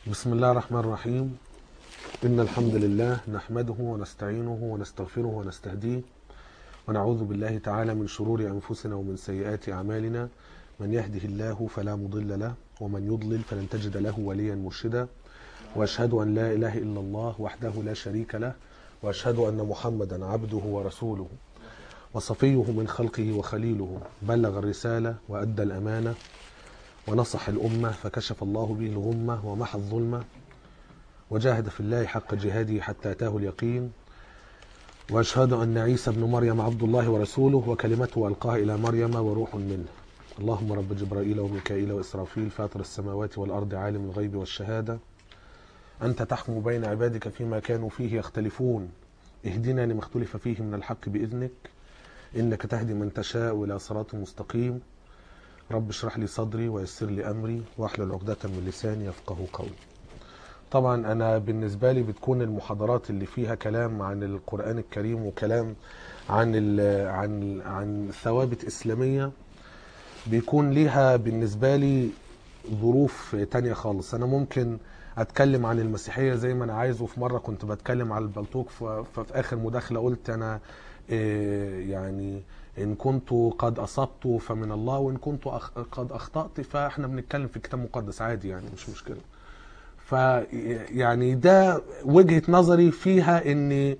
بسم الله الرحمن الرحيم إن الحمد لله نحمده ونستعينه ونستغفره ونستهديه ونعوذ بالله تعالى من شرور أنفسنا ومن سيئات أعمالنا من يهده الله فلا مضل له ومن يضلل فلن تجد له وليا مرشدا وأشهد أن لا إله إلا الله وحده لا شريك له وأشهد أن محمدا عبده ورسوله وصفيه من خلقه وخليله بلغ الرسالة وأدى الأمانة ونصح الأمة فكشف الله به الغمة ومحى الظلمة وجاهد في الله حق جهاده حتى أتاه اليقين وأشهد أن عيسى ابن مريم عبد الله ورسوله وكلمته ألقاها إلى مريم وروح منه اللهم رب جبرائيل وميكائيل وإسرافيل فاطر السماوات والأرض عالم الغيب والشهادة أنت تحكم بين عبادك فيما كانوا فيه يختلفون اهدنا لما اختلف فيه من الحق بإذنك إنك تهدي من تشاء إلى صراط مستقيم رب اشرح لي صدري ويسر لي أمري واحلل عقدة من لساني يفقه قولي طبعا أنا بالنسبة لي بتكون المحاضرات اللي فيها كلام عن القرآن الكريم وكلام عن ال عن عن ثوابت إسلامية بيكون ليها بالنسبة لي ظروف تانية خالص أنا ممكن أتكلم عن المسيحية زي ما أنا عايز وفي مرة كنت بتكلم على البلطوك ف- ففي آخر مداخلة قلت أنا إيه، يعني إن كنت قد أصبت فمن الله وإن كنت أخ- قد أخطأت فإحنا بنتكلم في كتاب مقدس عادي يعني مش مشكلة ف يعني ده وجهة نظري فيها ان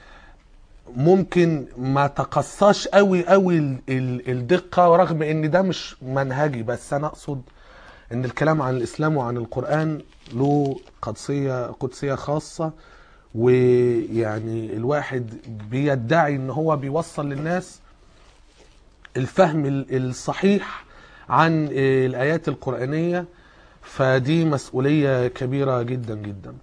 ممكن ما تقصاش قوي قوي ال- ال- الدقة رغم ان ده مش منهجي بس انا اقصد ان الكلام عن الاسلام وعن القرآن له قدسية قدسية خاصة ويعني الواحد بيدعي ان هو بيوصل للناس الفهم ال- الصحيح عن آه، الآيات القرآنية فدي مسؤولية كبيرة جدا جدا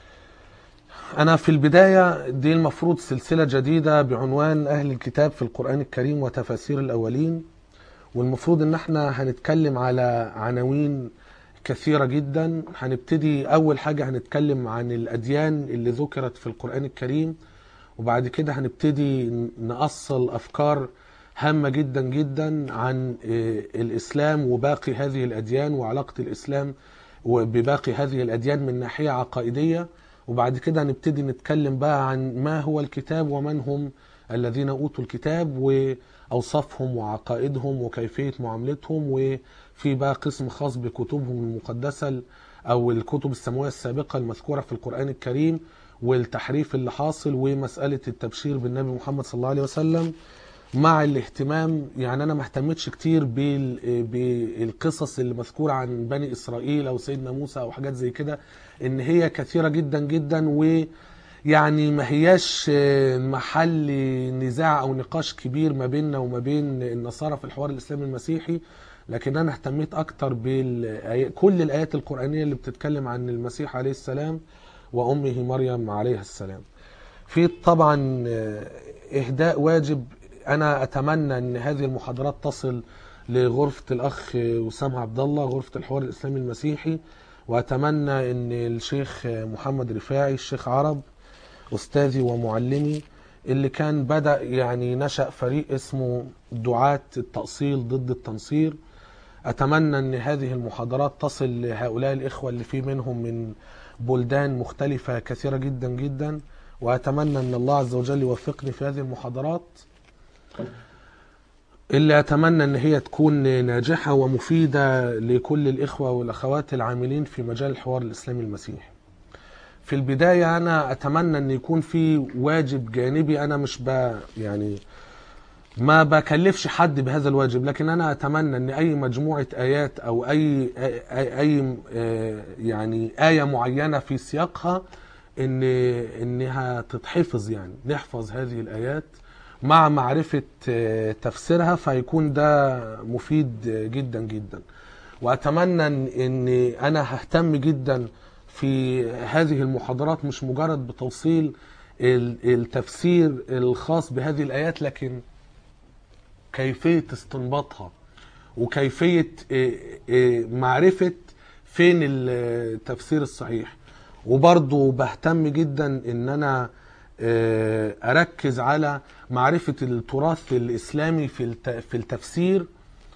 أنا في البداية دي المفروض سلسلة جديدة بعنوان أهل الكتاب في القرآن الكريم وتفاسير الأولين والمفروض إن احنا هنتكلم على عناوين كثيرة جدا هنبتدي أول حاجة هنتكلم عن الأديان اللي ذكرت في القرآن الكريم وبعد كده هنبتدي نأصل أفكار هامة جدا جدا عن آه، الإسلام وباقي هذه الأديان وعلاقة الإسلام وبباقي هذه الأديان من ناحية عقائدية وبعد كده هنبتدي نتكلم بقى عن ما هو الكتاب ومن هم الذين أوتوا الكتاب وأوصافهم وعقائدهم وكيفية معاملتهم وفي بقى قسم خاص بكتبهم المقدسة أو الكتب السماوية السابقة المذكورة في القرآن الكريم والتحريف اللي حاصل ومسألة التبشير بالنبي محمد صلى الله عليه وسلم مع الاهتمام يعني انا ما اهتمتش كتير بال- بالقصص اللي مذكوره عن بني اسرائيل او سيدنا موسى او حاجات زي كده ان هي كثيره جدا جدا ويعني ما هياش آه، محل نزاع او نقاش كبير ما بيننا وما بين النصارى في الحوار الاسلامي المسيحي لكن انا اهتميت اكتر بكل الايات القرانيه اللي بتتكلم عن المسيح عليه السلام وامه مريم عليها السلام في طبعا آه، اهداء واجب انا اتمنى ان هذه المحاضرات تصل لغرفه الاخ وسام عبد الله غرفه الحوار الاسلامي المسيحي واتمنى ان الشيخ محمد رفاعي الشيخ عرب استاذي ومعلمي اللي كان بدا يعني نشا فريق اسمه دعاة التاصيل ضد التنصير اتمنى ان هذه المحاضرات تصل لهؤلاء الاخوه اللي في منهم من بلدان مختلفه كثيره جدا جدا واتمنى ان الله عز وجل يوفقني في هذه المحاضرات اللي اتمنى ان هي تكون ناجحه ومفيده لكل الاخوه والاخوات العاملين في مجال الحوار الاسلامي المسيحي. في البدايه انا اتمنى ان يكون في واجب جانبي انا مش ب يعني ما بكلفش حد بهذا الواجب لكن انا اتمنى ان اي مجموعه ايات او اي اي, أي آه، يعني ايه معينه في سياقها ان انها تتحفظ يعني نحفظ هذه الايات مع معرفه آه، تفسيرها فيكون ده مفيد جدا جدا واتمنى ان إن انا ههتم جدا في هذه المحاضرات مش مجرد بتوصيل ال- التفسير الخاص بهذه الايات لكن كيفية استنباطها وكيفية آه، آه، معرفة فين التفسير الصحيح وبرضو بهتم جدا ان انا آه، اركز على معرفة التراث الاسلامي في الت- في التفسير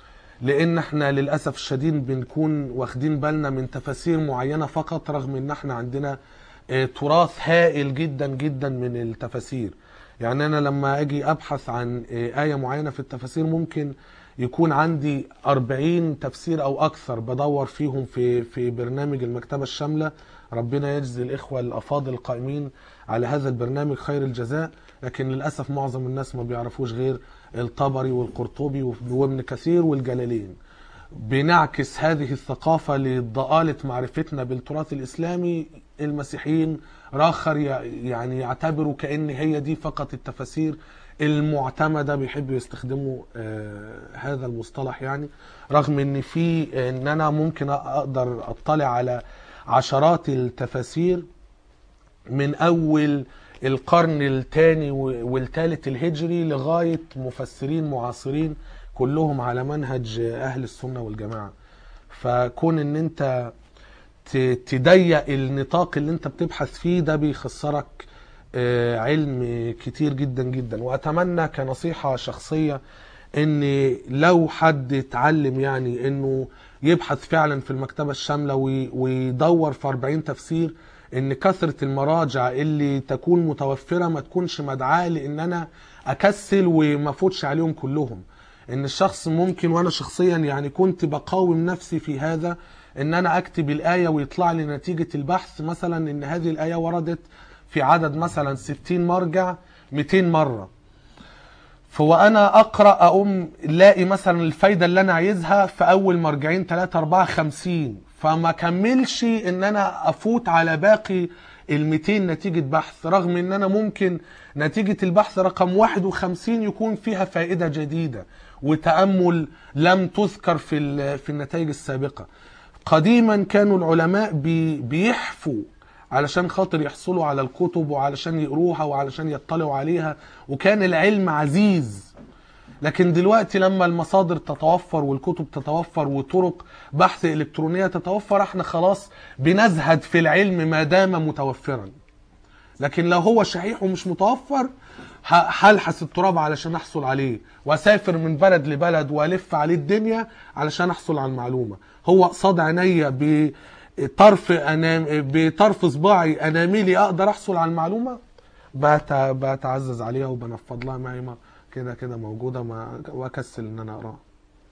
لان احنا للاسف الشديد بنكون واخدين بالنا من تفاسير معينه فقط رغم ان احنا عندنا آه، تراث هائل جدا جدا من التفاسير يعني انا لما اجي ابحث عن آه، ايه معينه في التفاسير ممكن يكون عندي 40 تفسير او اكثر بدور فيهم في في برنامج المكتبه الشامله ربنا يجزي الاخوه الافاضل القائمين على هذا البرنامج خير الجزاء لكن للاسف معظم الناس ما بيعرفوش غير الطبري والقرطبي وابن كثير والجلالين بنعكس هذه الثقافة لضآلة معرفتنا بالتراث الإسلامي المسيحيين راخر ي- يعني يعتبروا كأن هي دي فقط التفاسير المعتمدة بيحبوا يستخدموا آه هذا المصطلح يعني رغم ان في ان انا ممكن اقدر اطلع على عشرات التفاسير من اول القرن الثاني والثالث الهجري لغايه مفسرين معاصرين كلهم على منهج اهل السنه والجماعه فكون ان انت ت- تضيق النطاق اللي انت بتبحث فيه ده بيخسرك آه، علم كتير جدا جدا واتمنى كنصيحه شخصيه ان لو حد اتعلم يعني انه يبحث فعلا في المكتبه الشامله وي- ويدور في 40 تفسير ان كثره المراجع اللي تكون متوفره ما تكونش مدعاه لان انا اكسل وما افوتش عليهم كلهم ان الشخص ممكن وانا شخصيا يعني كنت بقاوم نفسي في هذا ان انا اكتب الايه ويطلع لي نتيجه البحث مثلا ان هذه الايه وردت في عدد مثلا 60 مرجع 200 مره فوانا اقرا اقوم الاقي مثلا الفايده اللي انا عايزها في اول مرجعين 3 4 50 فما كملش ان انا افوت على باقي ال 200 نتيجه بحث رغم ان انا ممكن نتيجه البحث رقم 51 يكون فيها فائده جديده وتامل لم تذكر في ال- في النتائج السابقه قديما كانوا العلماء بي بيحفوا علشان خاطر يحصلوا على الكتب وعلشان يقروها وعلشان يطلعوا عليها وكان العلم عزيز لكن دلوقتي لما المصادر تتوفر والكتب تتوفر وطرق بحث إلكترونية تتوفر احنا خلاص بنزهد في العلم ما دام متوفرا لكن لو هو شحيح ومش متوفر ه- هلحس التراب علشان احصل عليه واسافر من بلد لبلد والف عليه الدنيا علشان احصل على المعلومه هو قصاد عينيا بطرف انام بطرف صباعي اناملي اقدر احصل على المعلومه بت- بتعزز عليها وبنفض لها معي ما كده كده موجوده ما واكسل ان انا اقراها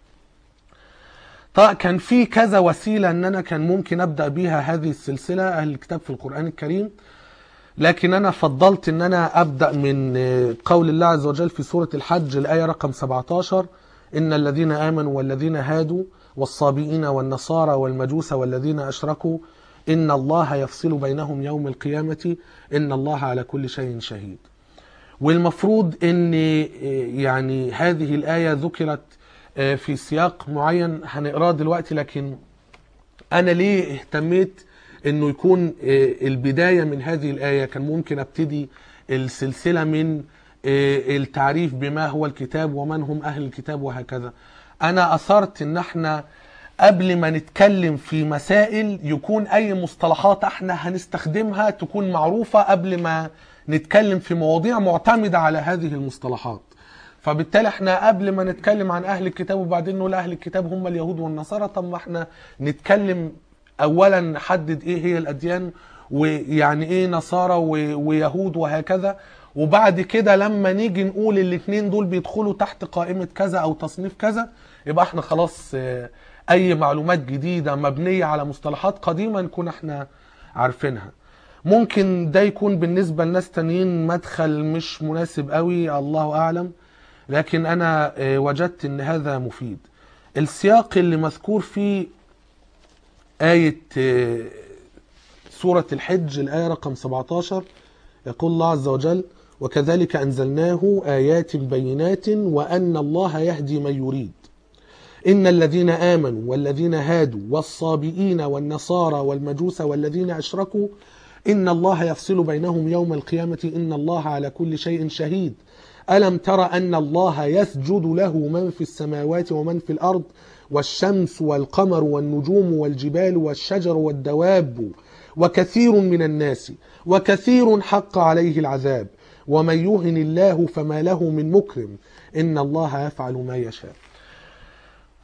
طيب كان في كذا وسيله ان انا كان ممكن ابدا بيها هذه السلسله اهل الكتاب في القران الكريم لكن انا فضلت ان انا ابدا من قول الله عز وجل في سوره الحج الايه رقم 17 ان الذين امنوا والذين هادوا والصابئين والنصارى والمجوس والذين اشركوا ان الله يفصل بينهم يوم القيامه ان الله على كل شيء شهيد والمفروض ان يعني هذه الايه ذكرت في سياق معين هنقراه دلوقتي لكن انا ليه اهتميت انه يكون آه، البدايه من هذه الايه كان ممكن ابتدي السلسله من آه، التعريف بما هو الكتاب ومن هم اهل الكتاب وهكذا انا اثرت ان احنا قبل ما نتكلم في مسائل يكون اي مصطلحات احنا هنستخدمها تكون معروفه قبل ما نتكلم في مواضيع معتمده على هذه المصطلحات فبالتالي احنا قبل ما نتكلم عن اهل الكتاب وبعدين نقول اهل الكتاب هم اليهود والنصارى طب ما احنا نتكلم اولا نحدد ايه هي الاديان ويعني ايه نصارى و- ويهود وهكذا وبعد كده لما نيجي نقول الاثنين دول بيدخلوا تحت قائمة كذا او تصنيف كذا يبقى احنا خلاص اه، اي معلومات جديدة مبنية على مصطلحات قديمة نكون احنا عارفينها ممكن ده يكون بالنسبة لناس تانيين مدخل مش مناسب قوي الله اعلم لكن انا اه، وجدت ان هذا مفيد السياق اللي مذكور فيه آية آه، سورة الحج الآية رقم 17 يقول الله عز وجل وكذلك أنزلناه آيات بينات وأن الله يهدي من يريد إن الذين آمنوا والذين هادوا والصابئين والنصارى والمجوس والذين أشركوا إن الله يفصل بينهم يوم القيامة إن الله على كل شيء شهيد ألم تر أن الله يسجد له من في السماوات ومن في الأرض والشمس والقمر والنجوم والجبال والشجر والدواب وكثير من الناس وكثير حق عليه العذاب ومن يهن الله فما له من مكرم إن الله يفعل ما يشاء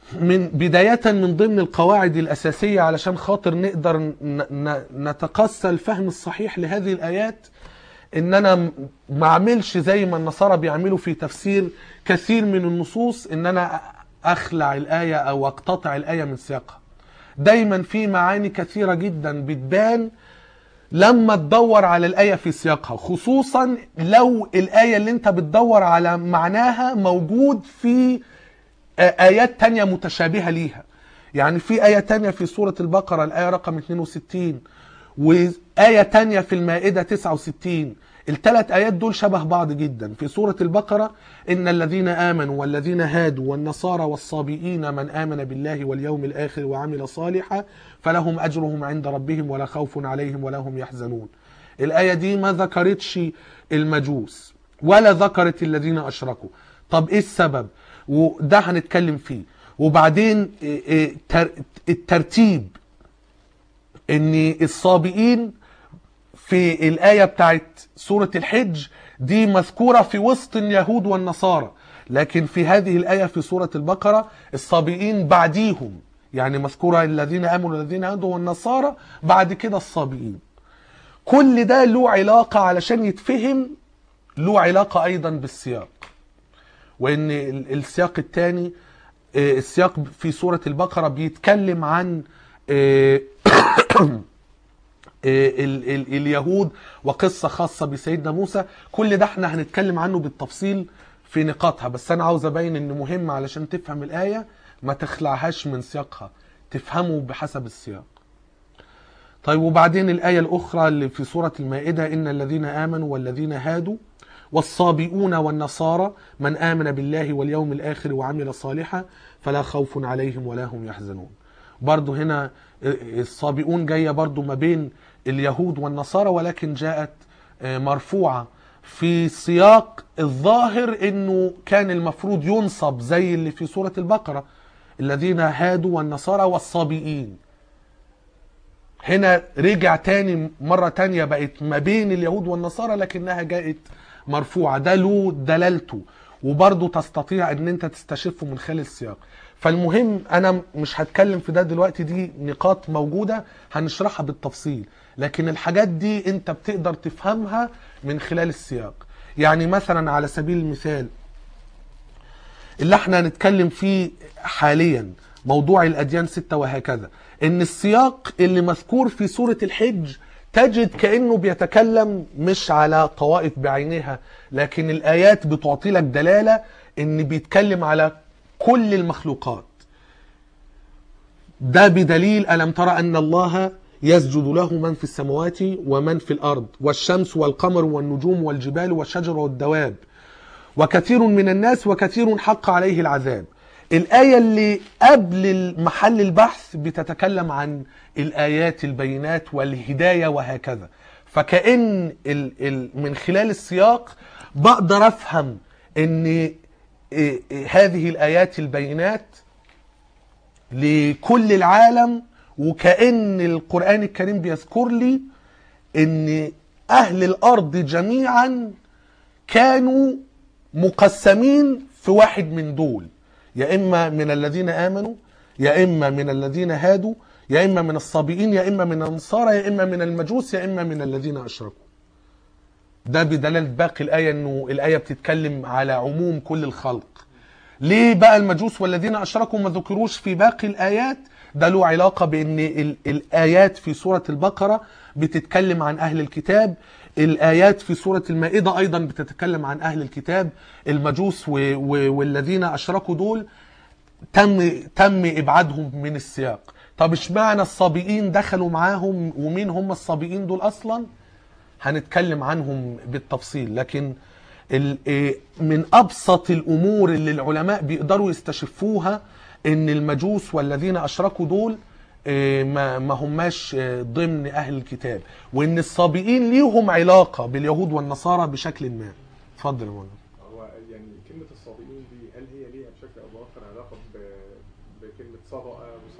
من بداية من ضمن القواعد الأساسية علشان خاطر نقدر ن- ن- نتقصى الفهم الصحيح لهذه الآيات إن أنا م- ما أعملش زي ما النصارى بيعملوا في تفسير كثير من النصوص إن أنا أخلع الآية أو أقتطع الآية من سياقها دايما في معاني كثيرة جدا بتبان لما تدور على الآية في سياقها خصوصا لو الآية اللي انت بتدور على معناها موجود في آيات تانية متشابهة ليها يعني في آية تانية في سورة البقرة الآية رقم 62 وآية تانية في المائدة 69 الثلاث آيات دول شبه بعض جدا في سورة البقرة إن الذين آمنوا والذين هادوا والنصارى والصابئين من آمن بالله واليوم الآخر وعمل صالحا فلهم أجرهم عند ربهم ولا خوف عليهم ولا هم يحزنون الآية دي ما ذكرتش المجوس ولا ذكرت الذين أشركوا طب إيه السبب وده هنتكلم فيه وبعدين إيه إيه تر- الترتيب ان الصابئين في الآية بتاعت سورة الحج دي مذكورة في وسط اليهود والنصارى لكن في هذه الآية في سورة البقرة الصابئين بعديهم يعني مذكورة الذين آمنوا والذين هادوا والنصارى بعد كده الصابئين كل ده له علاقة علشان يتفهم له علاقة أيضا بالسياق وان ال- السياق الثاني السياق في سورة البقرة بيتكلم عن آه، ال- ال- اليهود وقصة خاصة بسيدنا موسى كل ده احنا هنتكلم عنه بالتفصيل في نقاطها بس انا عاوز ابين ان مهم علشان تفهم الآية ما تخلعهاش من سياقها تفهمه بحسب السياق طيب وبعدين الآية الأخرى اللي في سورة المائدة إن الذين آمنوا والذين هادوا والصابئون والنصارى من آمن بالله واليوم الآخر وعمل صالحا فلا خوف عليهم ولا هم يحزنون برضو هنا الصابئون جاية برضو ما بين اليهود والنصارى ولكن جاءت مرفوعة في سياق الظاهر انه كان المفروض ينصب زي اللي في سورة البقرة الذين هادوا والنصارى والصابئين هنا رجع تاني مرة تانية بقت ما بين اليهود والنصارى لكنها جاءت مرفوعة ده له دلالته وبرضه تستطيع ان انت تستشفه من خلال السياق فالمهم انا مش هتكلم في ده دلوقتي دي نقاط موجودة هنشرحها بالتفصيل لكن الحاجات دي انت بتقدر تفهمها من خلال السياق يعني مثلا على سبيل المثال اللي احنا هنتكلم فيه حاليا موضوع الاديان ستة وهكذا ان السياق اللي مذكور في سورة الحج تجد كأنه بيتكلم مش على طوائف بعينها لكن الآيات بتعطي لك دلالة ان بيتكلم على كل المخلوقات ده بدليل ألم ترى أن الله يسجد له من في السماوات ومن في الأرض والشمس والقمر والنجوم والجبال والشجر والدواب وكثير من الناس وكثير حق عليه العذاب الآية اللي قبل محل البحث بتتكلم عن الآيات البينات والهداية وهكذا فكأن ال ال من خلال السياق بقدر أفهم أن هذه الآيات البينات لكل العالم وكأن القرآن الكريم بيذكر لي أن أهل الأرض جميعا كانوا مقسمين في واحد من دول يا إما من الذين آمنوا يا إما من الذين هادوا يا إما من الصابئين يا إما من النصارى يا إما من المجوس يا إما من الذين أشركوا ده بدلالة باقي الآية أنه الآية بتتكلم على عموم كل الخلق ليه بقى المجوس والذين أشركوا ما ذكروش في باقي الآيات ده له علاقة بأن ال- الآيات في سورة البقرة بتتكلم عن أهل الكتاب الآيات في سورة المائدة أيضا بتتكلم عن أهل الكتاب المجوس و... و... والذين أشركوا دول تم تم إبعادهم من السياق طب اشمعنى الصابئين دخلوا معاهم ومين هم الصابئين دول أصلا هنتكلم عنهم بالتفصيل لكن ال- إيه من أبسط الأمور اللي العلماء بيقدروا يستشفوها إن المجوس والذين أشركوا دول إيه ما ما هماش إيه ضمن أهل الكتاب وإن الصابئين ليهم علاقة باليهود والنصارى بشكل ما اتفضل يا مولانا هو يعني كلمة الصابئين دي هل هي ليها بشكل أو بآخر علاقة ب... بكلمة صبأ وصبأ دي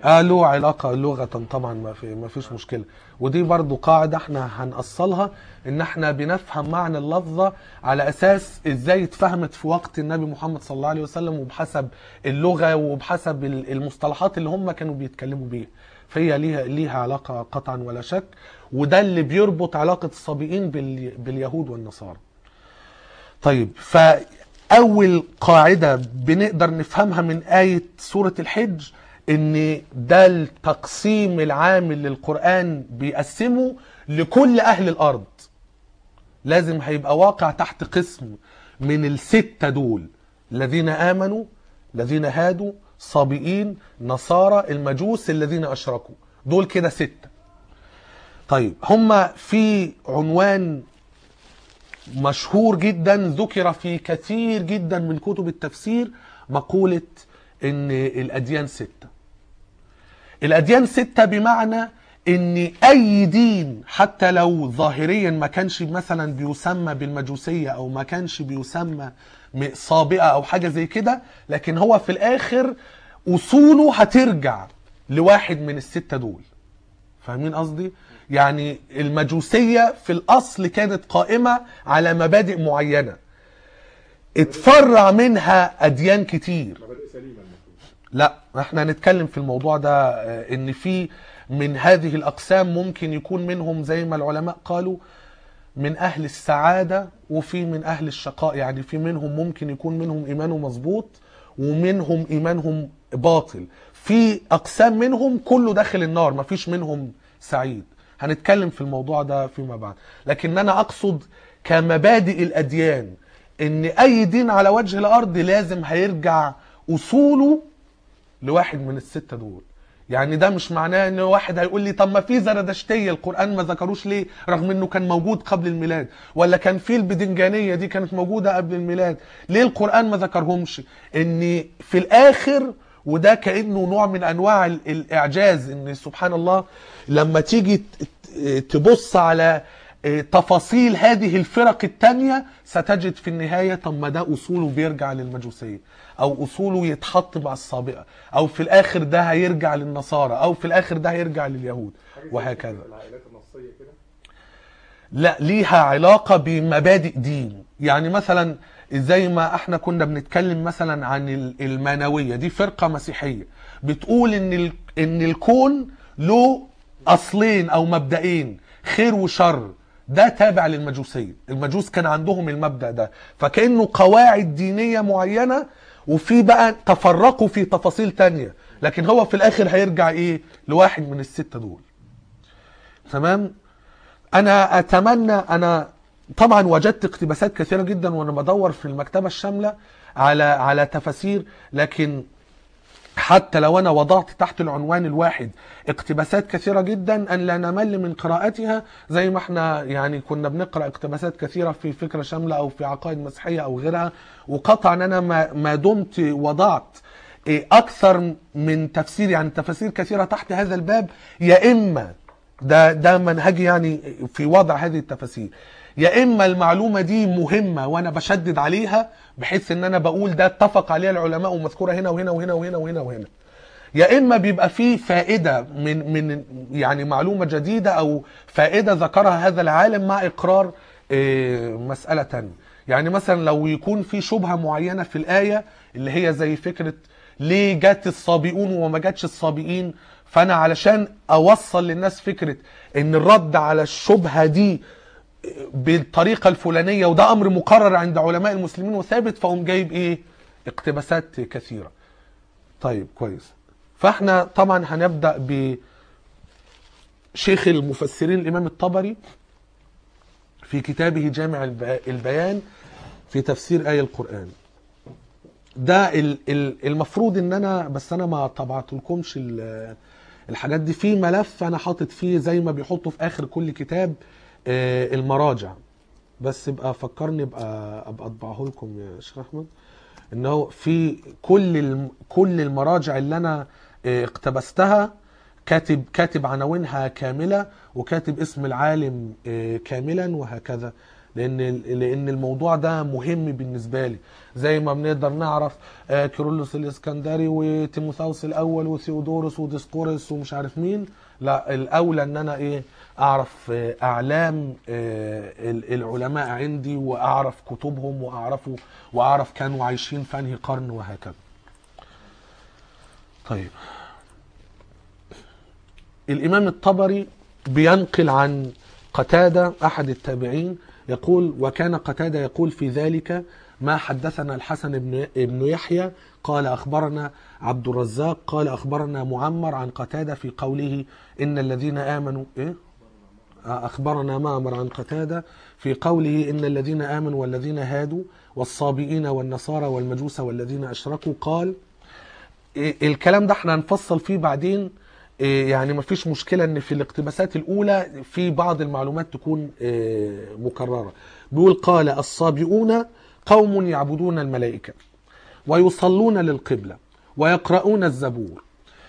اه له علاقة لغة طبعا ما في ما فيش مشكلة ودي برضو قاعدة احنا هنأصلها ان احنا بنفهم معنى اللفظة على اساس ازاي اتفهمت في وقت النبي محمد صلى الله عليه وسلم وبحسب اللغة وبحسب ال- المصطلحات اللي هم كانوا بيتكلموا بيها فهي ليها ليها علاقة قطعا ولا شك وده اللي بيربط علاقة الصابئين بال- باليهود والنصارى طيب فأول قاعدة بنقدر نفهمها من آية سورة الحج إن ده التقسيم العام اللي القرآن بيقسمه لكل أهل الأرض لازم هيبقى واقع تحت قسم من الستة دول الذين آمنوا الذين هادوا صابئين نصارى المجوس الذين أشركوا دول كده ستة طيب هما في عنوان مشهور جدا ذكر في كثير جدا من كتب التفسير مقولة ان الاديان ستة الاديان ستة بمعنى ان اي دين حتى لو ظاهريا ما كانش مثلا بيسمى بالمجوسية او ما كانش بيسمى م- صابئة او حاجة زي كده لكن هو في الاخر اصوله هترجع لواحد من الستة دول فاهمين قصدي؟ يعني المجوسية في الأصل كانت قائمة على مبادئ معينة اتفرع منها أديان كتير مبادئ سليمه المفروض لا احنا هنتكلم في الموضوع ده آه، ان في من هذه الأقسام ممكن يكون منهم زي ما العلماء قالوا من أهل السعادة وفي من أهل الشقاء يعني في منهم ممكن يكون منهم إيمانه مظبوط ومنهم إيمانهم باطل في أقسام منهم كله داخل النار مفيش منهم سعيد هنتكلم في الموضوع ده فيما بعد لكن أنا أقصد كمبادئ الأديان إن أي دين على وجه الأرض لازم هيرجع أصوله لواحد من الستة دول يعني ده مش معناه ان واحد هيقول لي طب ما في زردشتيه القران ما ذكروش ليه رغم انه كان موجود قبل الميلاد ولا كان في البدنجانيه دي كانت موجوده قبل الميلاد ليه القران ما ذكرهمش ان في الاخر وده كانه نوع من انواع ال- الاعجاز ان سبحان الله لما تيجي ت- ت- تبص على آه، تفاصيل هذه الفرق التانية ستجد في النهاية طب ما ده أصوله بيرجع للمجوسية أو أصوله يتحط مع السابقة أو في الآخر ده هيرجع للنصارى أو في الآخر ده هيرجع لليهود حاجة زي وهكذا العائلات النصيه كده لا ليها علاقة بمبادئ دين يعني مثلا زي ما احنا كنا بنتكلم مثلا عن ال- المانوية دي فرقة مسيحية بتقول ان ال- ان الكون له اصلين او مبدئين خير وشر ده تابع للمجوسية المجوس كان عندهم المبدأ ده فكأنه قواعد دينية معينة وفي بقى تفرقوا في تفاصيل تانية لكن هو في الاخر هيرجع ايه لواحد من الستة دول تمام انا اتمنى انا طبعا وجدت اقتباسات كثيره جدا وانا بدور في المكتبه الشامله على على تفاسير لكن حتى لو انا وضعت تحت العنوان الواحد اقتباسات كثيره جدا ان لا نمل من قراءتها زي ما احنا يعني كنا بنقرا اقتباسات كثيره في فكره شامله او في عقائد مسيحيه او غيرها وقطعا انا ما ما دمت وضعت إيه، اكثر من تفسير يعني تفاسير كثيره تحت هذا الباب يا اما ده ده منهجي يعني في وضع هذه التفاسير يا اما المعلومه دي مهمه وانا بشدد عليها بحيث ان انا بقول ده اتفق عليها العلماء ومذكوره هنا وهنا وهنا وهنا وهنا وهنا يا اما بيبقى فيه فائده من من يعني معلومه جديده او فائده ذكرها هذا العالم مع اقرار إيه، مساله تانية يعني مثلا لو يكون في شبهه معينه في الايه اللي هي زي فكره ليه جت الصابئون وما جاتش الصابئين فانا علشان اوصل للناس فكره ان الرد على الشبهه دي بالطريقه الفلانيه وده امر مقرر عند علماء المسلمين وثابت فاقوم جايب ايه اقتباسات كثيره طيب كويس فاحنا طبعا هنبدا بشيخ المفسرين الامام الطبري في كتابه جامع الب- البيان في تفسير آية القرآن ده ال- ال- المفروض ان انا بس انا ما طبعت لكمش الحاجات دي في ملف انا حاطط فيه زي ما بيحطوا في اخر كل كتاب آه، المراجع بس ابقى فكرني ابقى ابقى اطبعه لكم يا شيخ احمد ان هو في كل الم- كل المراجع اللي انا آه، اقتبستها كاتب كاتب عناوينها كامله وكاتب اسم العالم آه، كاملا وهكذا لان لان الموضوع ده مهم بالنسبه لي زي ما بنقدر نعرف آه، كيرلس الاسكندري وتيموثاوس الاول وثيودورس وديسقورس ومش عارف مين لا الاولى ان انا ايه اعرف آه، اعلام آه، ال- العلماء عندي واعرف كتبهم واعرفه واعرف كانوا عايشين في انهي قرن وهكذا طيب الإمام الطبري بينقل عن قتادة أحد التابعين يقول وكان قتادة يقول في ذلك ما حدثنا الحسن بن ابن يحيى قال أخبرنا عبد الرزاق قال أخبرنا معمر عن قتادة في قوله إن الذين آمنوا إيه؟ أخبرنا معمر عن قتادة في قوله إن الذين آمنوا والذين هادوا والصابئين والنصارى والمجوس والذين أشركوا قال إيه الكلام ده احنا هنفصل فيه بعدين إيه يعني مفيش مشكلة ان في الاقتباسات الاولى في بعض المعلومات تكون إيه مكررة بيقول قال الصابئون قوم يعبدون الملائكة ويصلون للقبلة ويقرؤون الزبور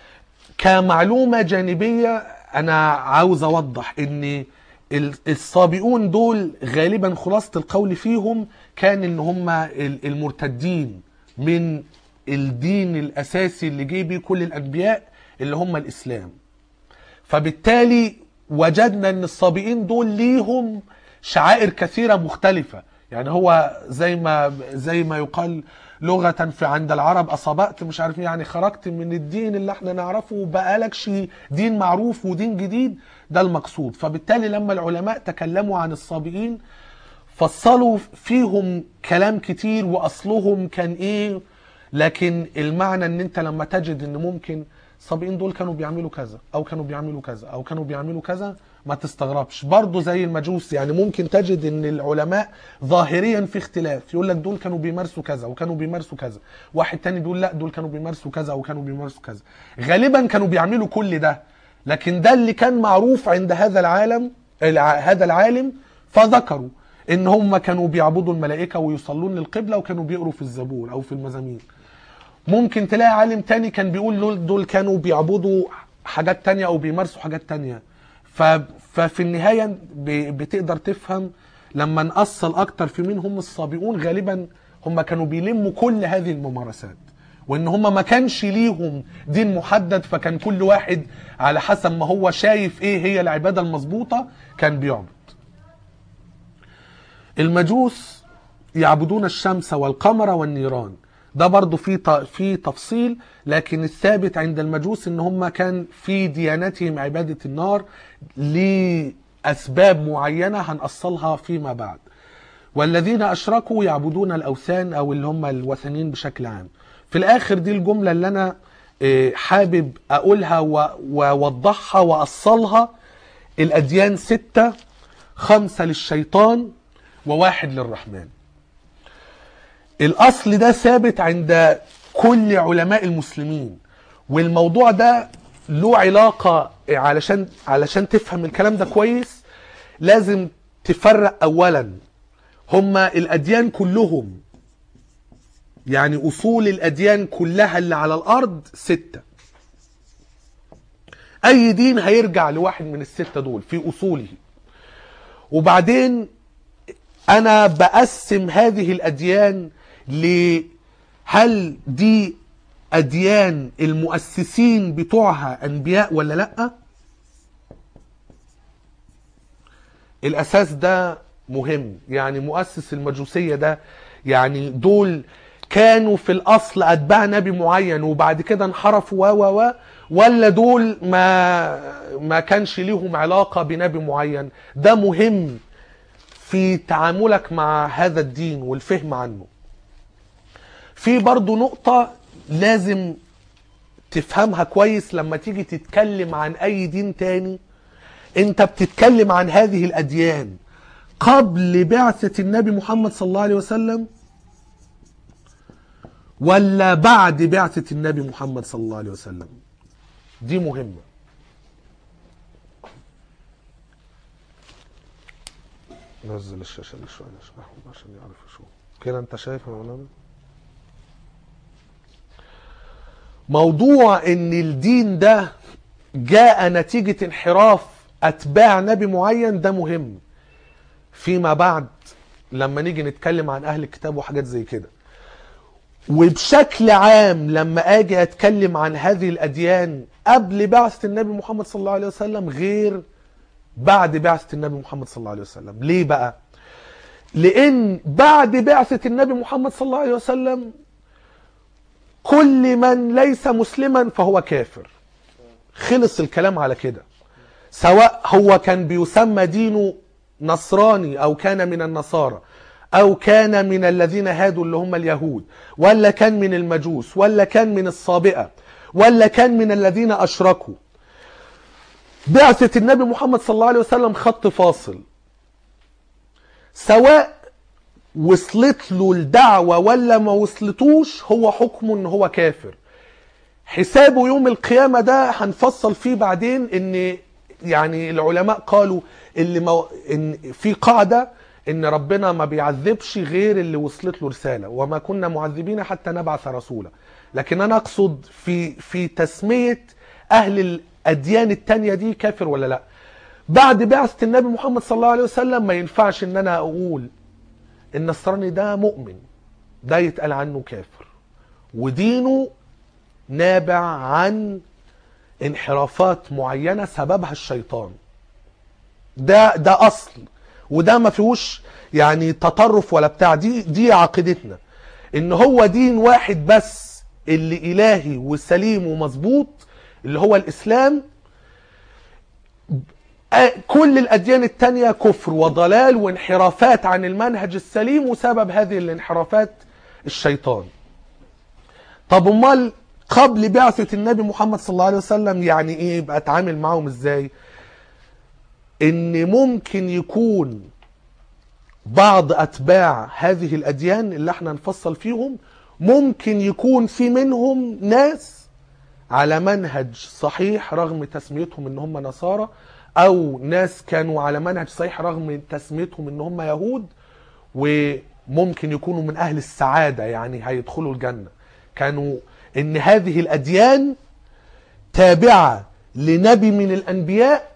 كمعلومة جانبية أنا عاوز أوضح إن ال- السابقون دول غالبا خلاصة القول فيهم كان إن هم ال- المرتدين من الدين الأساسي اللي جه بيه كل الأنبياء اللي هم الإسلام فبالتالي وجدنا ان السابقين دول ليهم شعائر كثيره مختلفه يعني هو زي ما زي ما يقال لغه في عند العرب اصابأت مش عارف إيه، يعني خرجت من الدين اللي احنا نعرفه وبقالكش دين معروف ودين جديد ده المقصود فبالتالي لما العلماء تكلموا عن السابقين فصلوا فيهم كلام كتير واصلهم كان ايه لكن المعنى ان انت لما تجد ان ممكن السابقين دول كانوا بيعملوا كذا او كانوا بيعملوا كذا او كانوا بيعملوا كذا ما تستغربش برضه زي المجوس يعني ممكن تجد ان العلماء ظاهريا في اختلاف يقول لك دول كانوا بيمارسوا كذا وكانوا بيمارسوا كذا واحد تاني بيقول لا دول كانوا بيمارسوا كذا وكانوا بيمارسوا كذا غالبا كانوا بيعملوا كل ده لكن ده اللي كان معروف عند هذا العالم الع- هذا العالم فذكروا ان هم كانوا بيعبدوا الملائكه ويصلون للقبله وكانوا بيقروا في الزبور او في المزامير ممكن تلاقي عالم تاني كان بيقول دول, دول كانوا بيعبدوا حاجات تانية او بيمارسوا حاجات تانية ف ففي النهاية ب- بتقدر تفهم لما نأصل اكتر في مين هم السابقون غالبا هم كانوا بيلموا كل هذه الممارسات وان هم ما كانش ليهم دين محدد فكان كل واحد على حسب ما هو شايف ايه هي العبادة المظبوطة كان بيعبد المجوس يعبدون الشمس والقمر والنيران ده برضو في ت- في تفصيل لكن الثابت عند المجوس ان هم كان في ديانتهم عبادة النار لأسباب معينة هنأصلها فيما بعد والذين أشركوا يعبدون الأوثان أو اللي هم الوثنيين بشكل عام في الآخر دي الجملة اللي أنا آه، حابب أقولها و- وأوضحها وأصلها الأديان ستة خمسة للشيطان وواحد للرحمن الاصل ده ثابت عند كل علماء المسلمين والموضوع ده له علاقة علشان علشان تفهم الكلام ده كويس لازم تفرق اولا هما الاديان كلهم يعني اصول الاديان كلها اللي على الارض ستة اي دين هيرجع لواحد من الستة دول في اصوله وبعدين انا بقسم هذه الاديان ل هل دي اديان المؤسسين بتوعها انبياء ولا لا الاساس ده مهم يعني مؤسس المجوسيه ده يعني دول كانوا في الاصل اتباع نبي معين وبعد كده انحرفوا و و و ولا دول ما ما كانش ليهم علاقه بنبي معين ده مهم في تعاملك مع هذا الدين والفهم عنه في برضو نقطة لازم تفهمها كويس لما تيجي تتكلم عن أي دين تاني أنت بتتكلم عن هذه الأديان قبل بعثة النبي محمد صلى الله عليه وسلم ولا بعد بعثة النبي محمد صلى الله عليه وسلم دي مهمة نزل الشاشة دي شوية يا شيخ أحمد عشان يعرف شو كده أنت شايف يا مولانا موضوع ان الدين ده جاء نتيجة انحراف اتباع نبي معين ده مهم فيما بعد لما نيجي نتكلم عن اهل الكتاب وحاجات زي كده وبشكل عام لما اجي اتكلم عن هذه الاديان قبل بعثه النبي محمد صلى الله عليه وسلم غير بعد بعثه النبي محمد صلى الله عليه وسلم ليه بقى لان بعد بعثه النبي محمد صلى الله عليه وسلم كل من ليس مسلما فهو كافر خلص الكلام على كده سواء هو كان بيسمى دينه نصراني او كان من النصارى او كان من الذين هادوا اللي هم اليهود ولا كان من المجوس ولا كان من الصابئه ولا كان من الذين اشركوا بعثه النبي محمد صلى الله عليه وسلم خط فاصل سواء وصلت له الدعوه ولا ما وصلتوش هو حكمه ان هو كافر حسابه يوم القيامة ده هنفصل فيه بعدين ان يعني العلماء قالوا اللي مو ان في قاعدة ان ربنا ما بيعذبش غير اللي وصلت له رسالة وما كنا معذبين حتى نبعث رسولا لكن انا اقصد في في تسمية اهل الاديان التانية دي كافر ولا لا بعد بعثة النبي محمد صلى الله عليه وسلم ما ينفعش ان انا اقول النصراني ده مؤمن ده يتقال عنه كافر ودينه نابع عن انحرافات معينه سببها الشيطان ده ده اصل وده ما فيهوش يعني تطرف ولا بتاع دي دي عقيدتنا ان هو دين واحد بس اللي الهي وسليم ومظبوط اللي هو الاسلام آه، كل الاديان التانية كفر وضلال وانحرافات عن المنهج السليم وسبب هذه الانحرافات الشيطان طب امال قبل بعثة النبي محمد صلى الله عليه وسلم يعني ايه يبقى اتعامل معاهم ازاي ان ممكن يكون بعض اتباع هذه الاديان اللي احنا نفصل فيهم ممكن يكون في منهم ناس على منهج صحيح رغم تسميتهم ان هم نصارى او ناس كانوا على منهج صحيح رغم تسميتهم ان هم يهود وممكن يكونوا من اهل السعاده يعني هيدخلوا الجنه كانوا ان هذه الاديان تابعه لنبي من الانبياء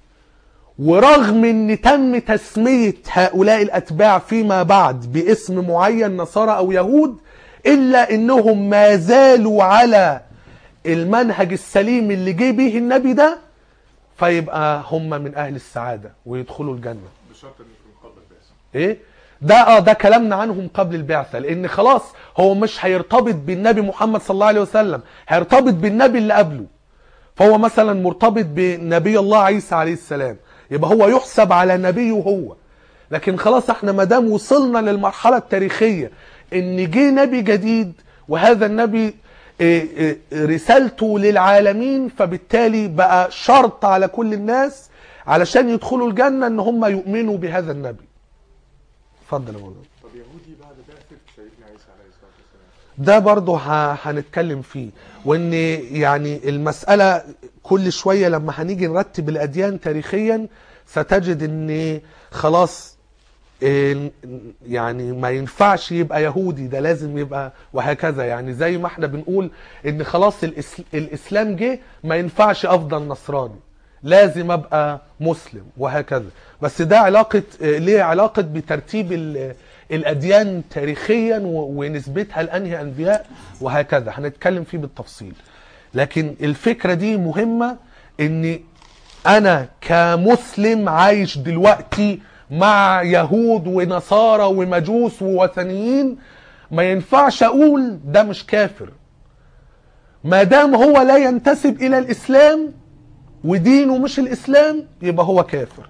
ورغم ان تم تسميه هؤلاء الاتباع فيما بعد باسم معين نصارى او يهود الا انهم ما زالوا على المنهج السليم اللي جه به النبي ده فيبقى هم من اهل السعاده ويدخلوا الجنه بشرط ان يكون قبل البعثه ايه ده اه ده كلامنا عنهم قبل البعثه لان خلاص هو مش هيرتبط بالنبي محمد صلى الله عليه وسلم هيرتبط بالنبي اللي قبله فهو مثلا مرتبط بنبي الله عيسى عليه السلام يبقى هو يحسب على نبيه هو لكن خلاص احنا ما دام وصلنا للمرحله التاريخيه ان جه نبي جديد وهذا النبي إيه إيه رسالته للعالمين فبالتالي بقى شرط على كل الناس علشان يدخلوا الجنه ان هم يؤمنوا بهذا النبي اتفضل يا مولانا طب يهودي بعد بعثه سيدنا عيسى عليه الصلاه والسلام ده برضه ه- هنتكلم فيه وان يعني المسألة كل شوية لما هنيجي نرتب الأديان تاريخيا ستجد ان خلاص إيه، يعني ما ينفعش يبقى يهودي ده لازم يبقى وهكذا يعني زي ما احنا بنقول ان خلاص الإس- الاسلام جه ما ينفعش افضل نصراني لازم ابقى مسلم وهكذا بس ده علاقة آه، ليه علاقة بترتيب ال- الاديان تاريخيا و- ونسبتها لانهي انبياء وهكذا هنتكلم فيه بالتفصيل لكن الفكرة دي مهمة ان انا كمسلم عايش دلوقتي مع يهود ونصارى ومجوس ووثنيين ما ينفعش اقول ده مش كافر ما دام هو لا ينتسب الى الاسلام ودينه مش الاسلام يبقى هو كافر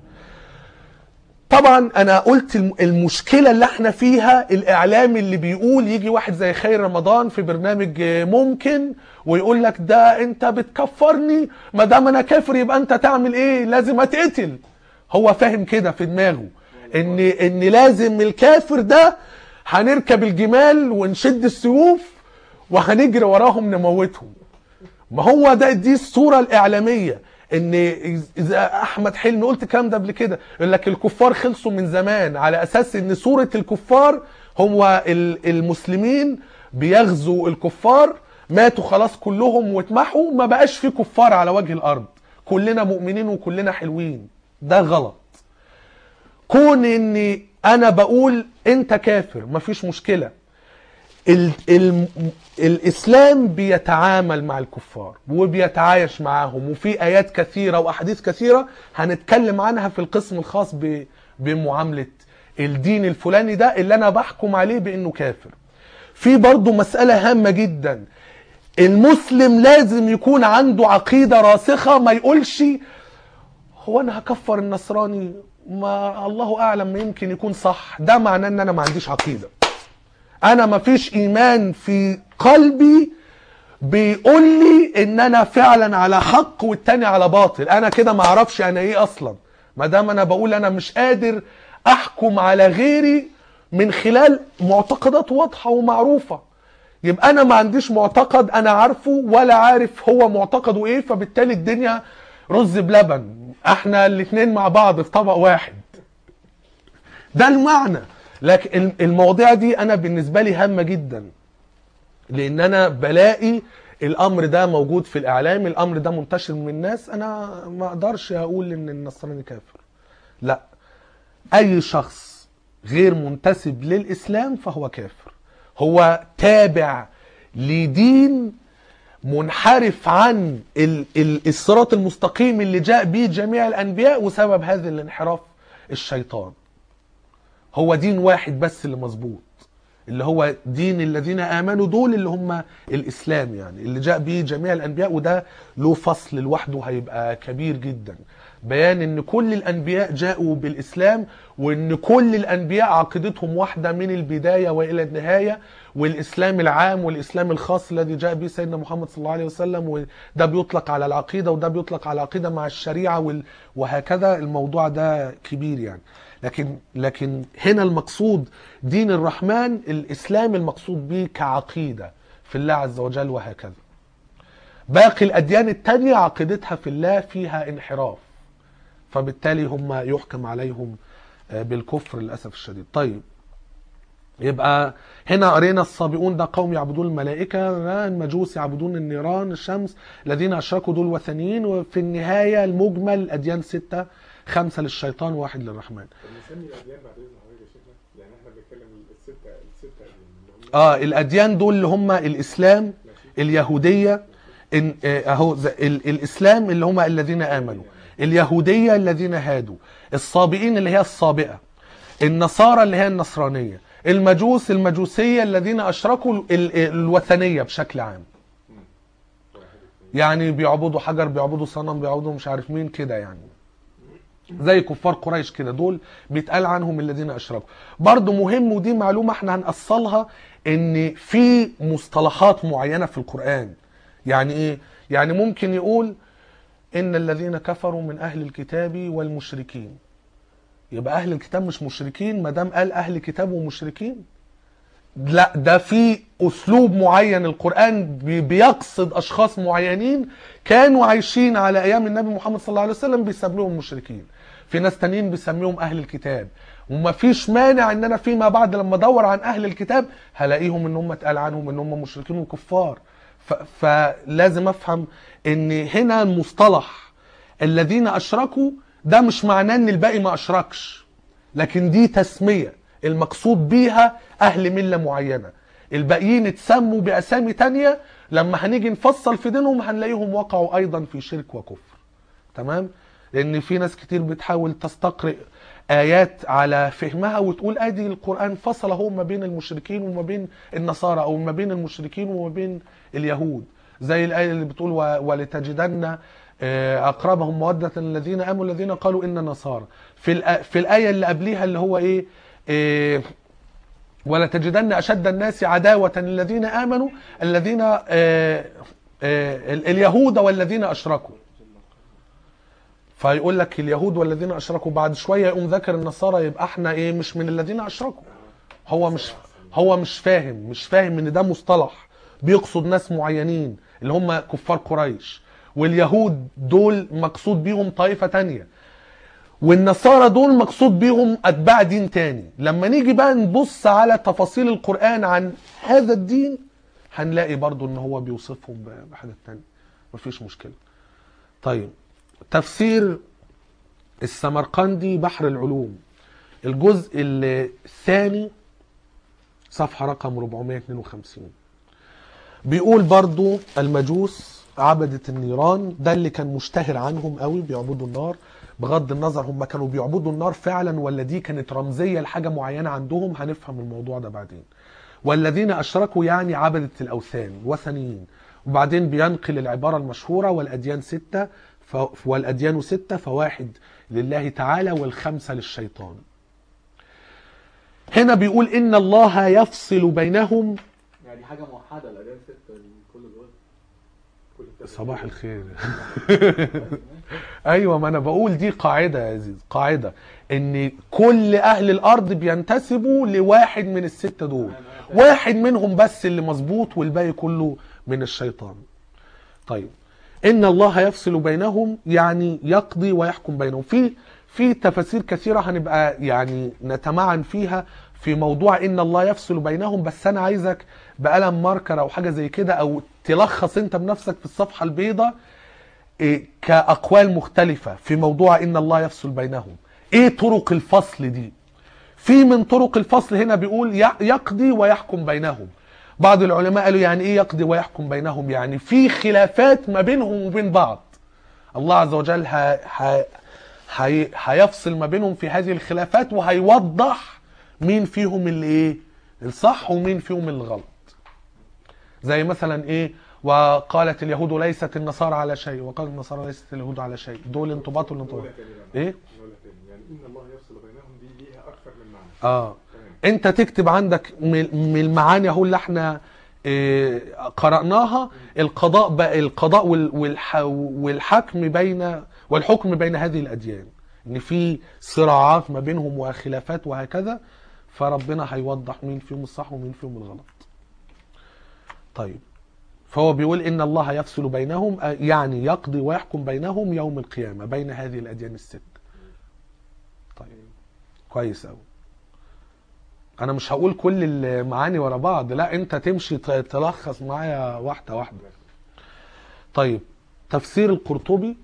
طبعا انا قلت الم- المشكله اللي احنا فيها الاعلام اللي بيقول يجي واحد زي خير رمضان في برنامج آه، ممكن ويقول لك ده انت بتكفرني ما دام انا كافر يبقى انت تعمل ايه لازم اتقتل هو فاهم كده في دماغه ان ان لازم الكافر ده هنركب الجمال ونشد السيوف وهنجري وراهم نموتهم ما هو ده دي الصوره الاعلاميه ان اذا احمد حلمي قلت الكلام ده قبل كده يقول لك الكفار خلصوا من زمان على اساس ان صوره الكفار هو ال- المسلمين بيغزوا الكفار ماتوا خلاص كلهم واتمحوا ما بقاش في كفار على وجه الارض كلنا مؤمنين وكلنا حلوين ده غلط كون ان انا بقول انت كافر مفيش مشكله ال ال الاسلام بيتعامل مع الكفار وبيتعايش معاهم وفي ايات كثيره واحاديث كثيره هنتكلم عنها في القسم الخاص ب بمعامله الدين الفلاني ده اللي انا بحكم عليه بانه كافر في برضه مساله هامه جدا المسلم لازم يكون عنده عقيده راسخه ما يقولش هو انا هكفر النصراني ما الله اعلم ما يمكن يكون صح ده معناه ان انا ما عنديش عقيده انا ما فيش ايمان في قلبي بيقول لي ان انا فعلا على حق والتاني على باطل انا كده ما اعرفش انا ايه اصلا ما دام انا بقول انا مش قادر احكم على غيري من خلال معتقدات واضحه ومعروفه يبقى انا ما عنديش معتقد انا عارفه ولا عارف هو معتقده ايه فبالتالي الدنيا رز بلبن احنا الاتنين مع بعض في طبق واحد ده المعنى لكن المواضيع دي انا بالنسبه لي هامه جدا لان انا بلاقي الامر ده موجود في الاعلام الامر ده منتشر من الناس انا ما اقدرش اقول ان النصراني كافر لا اي شخص غير منتسب للاسلام فهو كافر هو تابع لدين منحرف عن ال- ال- الصراط المستقيم اللي جاء به جميع الانبياء وسبب هذا الانحراف الشيطان هو دين واحد بس اللي مظبوط اللي هو دين الذين امنوا دول اللي هم الاسلام يعني اللي جاء به جميع الانبياء وده له فصل لوحده هيبقى كبير جدا بيان ان كل الانبياء جاءوا بالاسلام وان كل الانبياء عقيدتهم واحده من البدايه والى النهايه والاسلام العام والاسلام الخاص الذي جاء به سيدنا محمد صلى الله عليه وسلم وده بيطلق على العقيده وده بيطلق على العقيده مع الشريعه وال- وهكذا الموضوع ده كبير يعني لكن لكن هنا المقصود دين الرحمن الاسلام المقصود به كعقيده في الله عز وجل وهكذا باقي الاديان التانية عقيدتها في الله فيها انحراف فبالتالي هم يحكم عليهم آه، بالكفر للاسف الشديد طيب يبقى هنا قرينا السابقون ده قوم يعبدون الملائكة المجوس يعبدون النيران الشمس الذين أشركوا دول وثنيين وفي النهاية المجمل الأديان ستة خمسة للشيطان وواحد للرحمن طب نسمي الاديان بعد اذن حضرتك يا شيخنا يعني احنا بنتكلم السته السته اللي هم اه الأديان دول اللي هم الإسلام ماشي اليهودية إن آه، أهو ز- ال- الإسلام اللي هم الذين آمنوا اليهودية الذين هادوا الصابئين اللي هي الصابئة النصارى اللي هي النصرانية المجوس المجوسية الذين أشركوا ال- ال- الوثنية بشكل عام واحد اثنين يعني بيعبدوا حجر بيعبدوا صنم بيعبدوا مش عارف مين كده يعني زي كفار قريش كده دول بيتقال عنهم الذين اشركوا برضو مهم ودي معلومة احنا هنأصلها ان في مصطلحات معينة في القرآن يعني ايه يعني ممكن يقول ان الذين كفروا من اهل الكتاب والمشركين يبقى اهل الكتاب مش مشركين ما دام قال اهل كتاب ومشركين لا ده في اسلوب معين القران بي- بيقصد اشخاص معينين كانوا عايشين على ايام النبي محمد صلى الله عليه وسلم بيسميهم مشركين في ناس تانيين بيسميهم اهل الكتاب وما فيش مانع ان انا فيما بعد لما ادور عن اهل الكتاب هلاقيهم ان هم اتقال عنهم ان هم مشركين وكفار ف... فلازم افهم ان هنا المصطلح الذين اشركوا ده مش معناه ان الباقي ما اشركش لكن دي تسمية المقصود بيها أهل ملة معينة الباقيين اتسموا بأسامي تانية لما هنيجي نفصل في دينهم هنلاقيهم وقعوا أيضا في شرك وكفر تمام لأن في ناس كتير بتحاول تستقرئ آيات على فهمها وتقول أدي القرآن فصل هو ما بين المشركين وما بين النصارى أو ما بين المشركين وما بين اليهود زي الآية اللي بتقول و- ولتجدن آه، أقربهم مودة الذين آمنوا الذين قالوا إن نصارى في الآ- في الآية اللي قبليها اللي هو إيه آه، ولتجدن أشد الناس عداوة للذين آمنوا الذين آه، آه، ال- اليهود والذين أشركوا فيقول لك اليهود والذين أشركوا بعد شوية يقوم ذكر النصارى يبقى احنا إيه مش من الذين أشركوا هو مش هو مش فاهم مش فاهم ان ده مصطلح بيقصد ناس معينين اللي هم كفار قريش واليهود دول مقصود بيهم طائفة تانية والنصارى دول مقصود بيهم اتباع دين تاني لما نيجي بقى نبص على تفاصيل القرآن عن هذا الدين هنلاقي برضو ان هو بيوصفهم ب- بحاجات تانية مفيش مشكلة طيب تفسير السمرقندي بحر العلوم الجزء الثاني صفحة رقم 452 بيقول برضو المجوس عبدة النيران ده اللي كان مشتهر عنهم قوي بيعبدوا النار بغض النظر هم كانوا بيعبدوا النار فعلا ولا دي كانت رمزية لحاجة معينة عندهم هنفهم الموضوع ده بعدين والذين أشركوا يعني عبدة الأوثان وثنيين وبعدين بينقل العبارة المشهورة والأديان ستة ف... والأديان ستة فواحد لله تعالى والخمسة للشيطان هنا بيقول إن الله يفصل بينهم يعني حاجه موحده الاديان سته كل دول كل التفسير. صباح الخير ايوه ما انا بقول دي قاعده يا عزيز قاعده ان كل اهل الارض بينتسبوا لواحد من السته دول واحد منهم بس اللي مظبوط والباقي كله من الشيطان طيب ان الله يفصل بينهم يعني يقضي ويحكم بينهم في في تفاسير كثيره هنبقى يعني نتمعن فيها في موضوع ان الله يفصل بينهم بس انا عايزك بقلم ماركر او حاجه زي كده او تلخص انت بنفسك في الصفحه البيضاء إيه، كأقوال مختلفة في موضوع إن الله يفصل بينهم إيه طرق الفصل دي في من طرق الفصل هنا بيقول ي- يقضي ويحكم بينهم بعض العلماء قالوا يعني إيه يقضي ويحكم بينهم يعني في خلافات ما بينهم وبين بعض الله عز وجل ه... ه... هي... هيفصل ما بينهم في هذه الخلافات وهيوضح مين فيهم اللي ايه الصح ومين فيهم اللي غلط زي مثلا ايه وقالت اليهود ليست النصارى على شيء وقالت النصارى ليست اليهود على شيء دول انضباط ولا انضباط نقولها تاني بقى. ايه نقولها تاني يعني ان الله يفصل بينهم دي ليها اكثر من معنى اه تمام انت تكتب عندك من من المعاني اهو اللي احنا إيه، قرأناها القضاء بقى القضاء وال- والح والحكم بين والحكم بين هذه الأديان ان في صراعات ما بينهم وخلافات وهكذا فربنا هيوضح مين فيهم الصح ومين فيهم الغلط طيب فهو بيقول ان الله يفصل بينهم آه، يعني يقضي ويحكم بينهم يوم القيامة بين هذه الأديان الست طيب كويس قوي انا مش هقول كل المعاني ورا بعض لا انت تمشي ت- تلخص معايا واحده واحده طيب تفسير القرطبي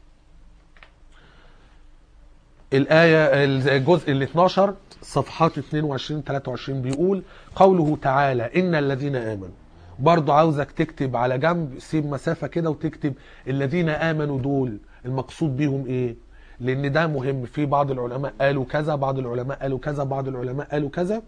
الآية الجزء ال 12 صفحات 22 23 بيقول قوله تعالى إن الذين آمنوا برضو عاوزك تكتب على جنب سيب مسافة كده وتكتب الذين آمنوا دول المقصود بيهم إيه لأن ده مهم في بعض العلماء قالوا كذا بعض العلماء قالوا كذا بعض العلماء قالوا كذا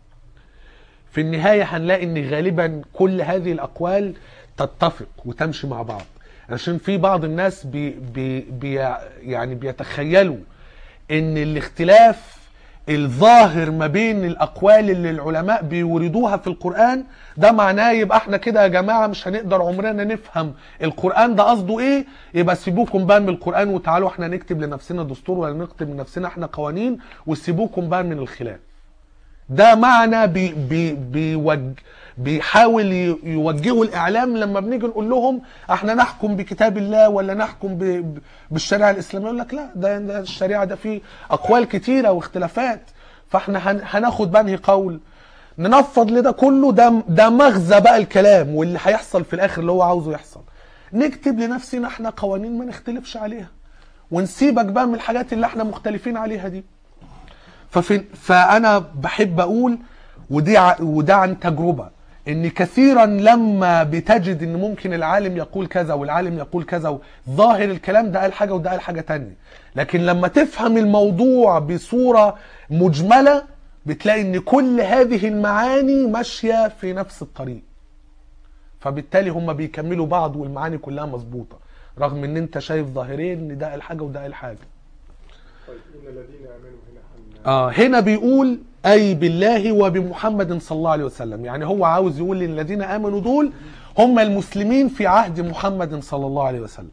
في النهاية هنلاقي ان غالبا كل هذه الاقوال تتفق وتمشي مع بعض عشان في بعض الناس بي بي بي يعني بيتخيلوا ان الاختلاف الظاهر ما بين الاقوال اللي العلماء بيوردوها في القرآن ده معناه يبقى احنا كده يا جماعة مش هنقدر عمرنا نفهم القرآن ده قصده ايه يبقى سيبوكم بقى من القرآن وتعالوا احنا نكتب لنفسنا دستور ولا نكتب لنفسنا احنا قوانين وسيبوكم بقى من الخلاف ده معنى بي بي بيوج بيحاول ي- يوجهوا الاعلام لما بنيجي نقول لهم احنا نحكم بكتاب الله ولا نحكم ب- ب- بالشريعه الاسلاميه يقول لك لا ده, ده الشريعه ده فيه اقوال كتيره واختلافات فاحنا هن- هناخد بانهي قول ننفض لده كله ده ده مغزى بقى الكلام واللي هيحصل في الاخر اللي هو عاوزه يحصل نكتب لنفسنا احنا قوانين ما نختلفش عليها ونسيبك بقى من الحاجات اللي احنا مختلفين عليها دي ففي فانا بحب اقول ودي ع- وده عن تجربه ان كثيرا لما بتجد ان ممكن العالم يقول كذا والعالم يقول كذا ظاهر الكلام ده قال حاجه وده قال حاجه تانية لكن لما تفهم الموضوع بصوره مجمله بتلاقي ان كل هذه المعاني ماشيه في نفس الطريق فبالتالي هم بيكملوا بعض والمعاني كلها مظبوطه رغم ان انت شايف ظاهرين ان ده قال حاجه وده قال حاجه طيب ان الذين امنوا هنا حن آه هنا بيقول أي بالله وبمحمد صلى الله عليه وسلم يعني هو عاوز يقول إن الذين آمنوا دول هم المسلمين في عهد محمد صلى الله عليه وسلم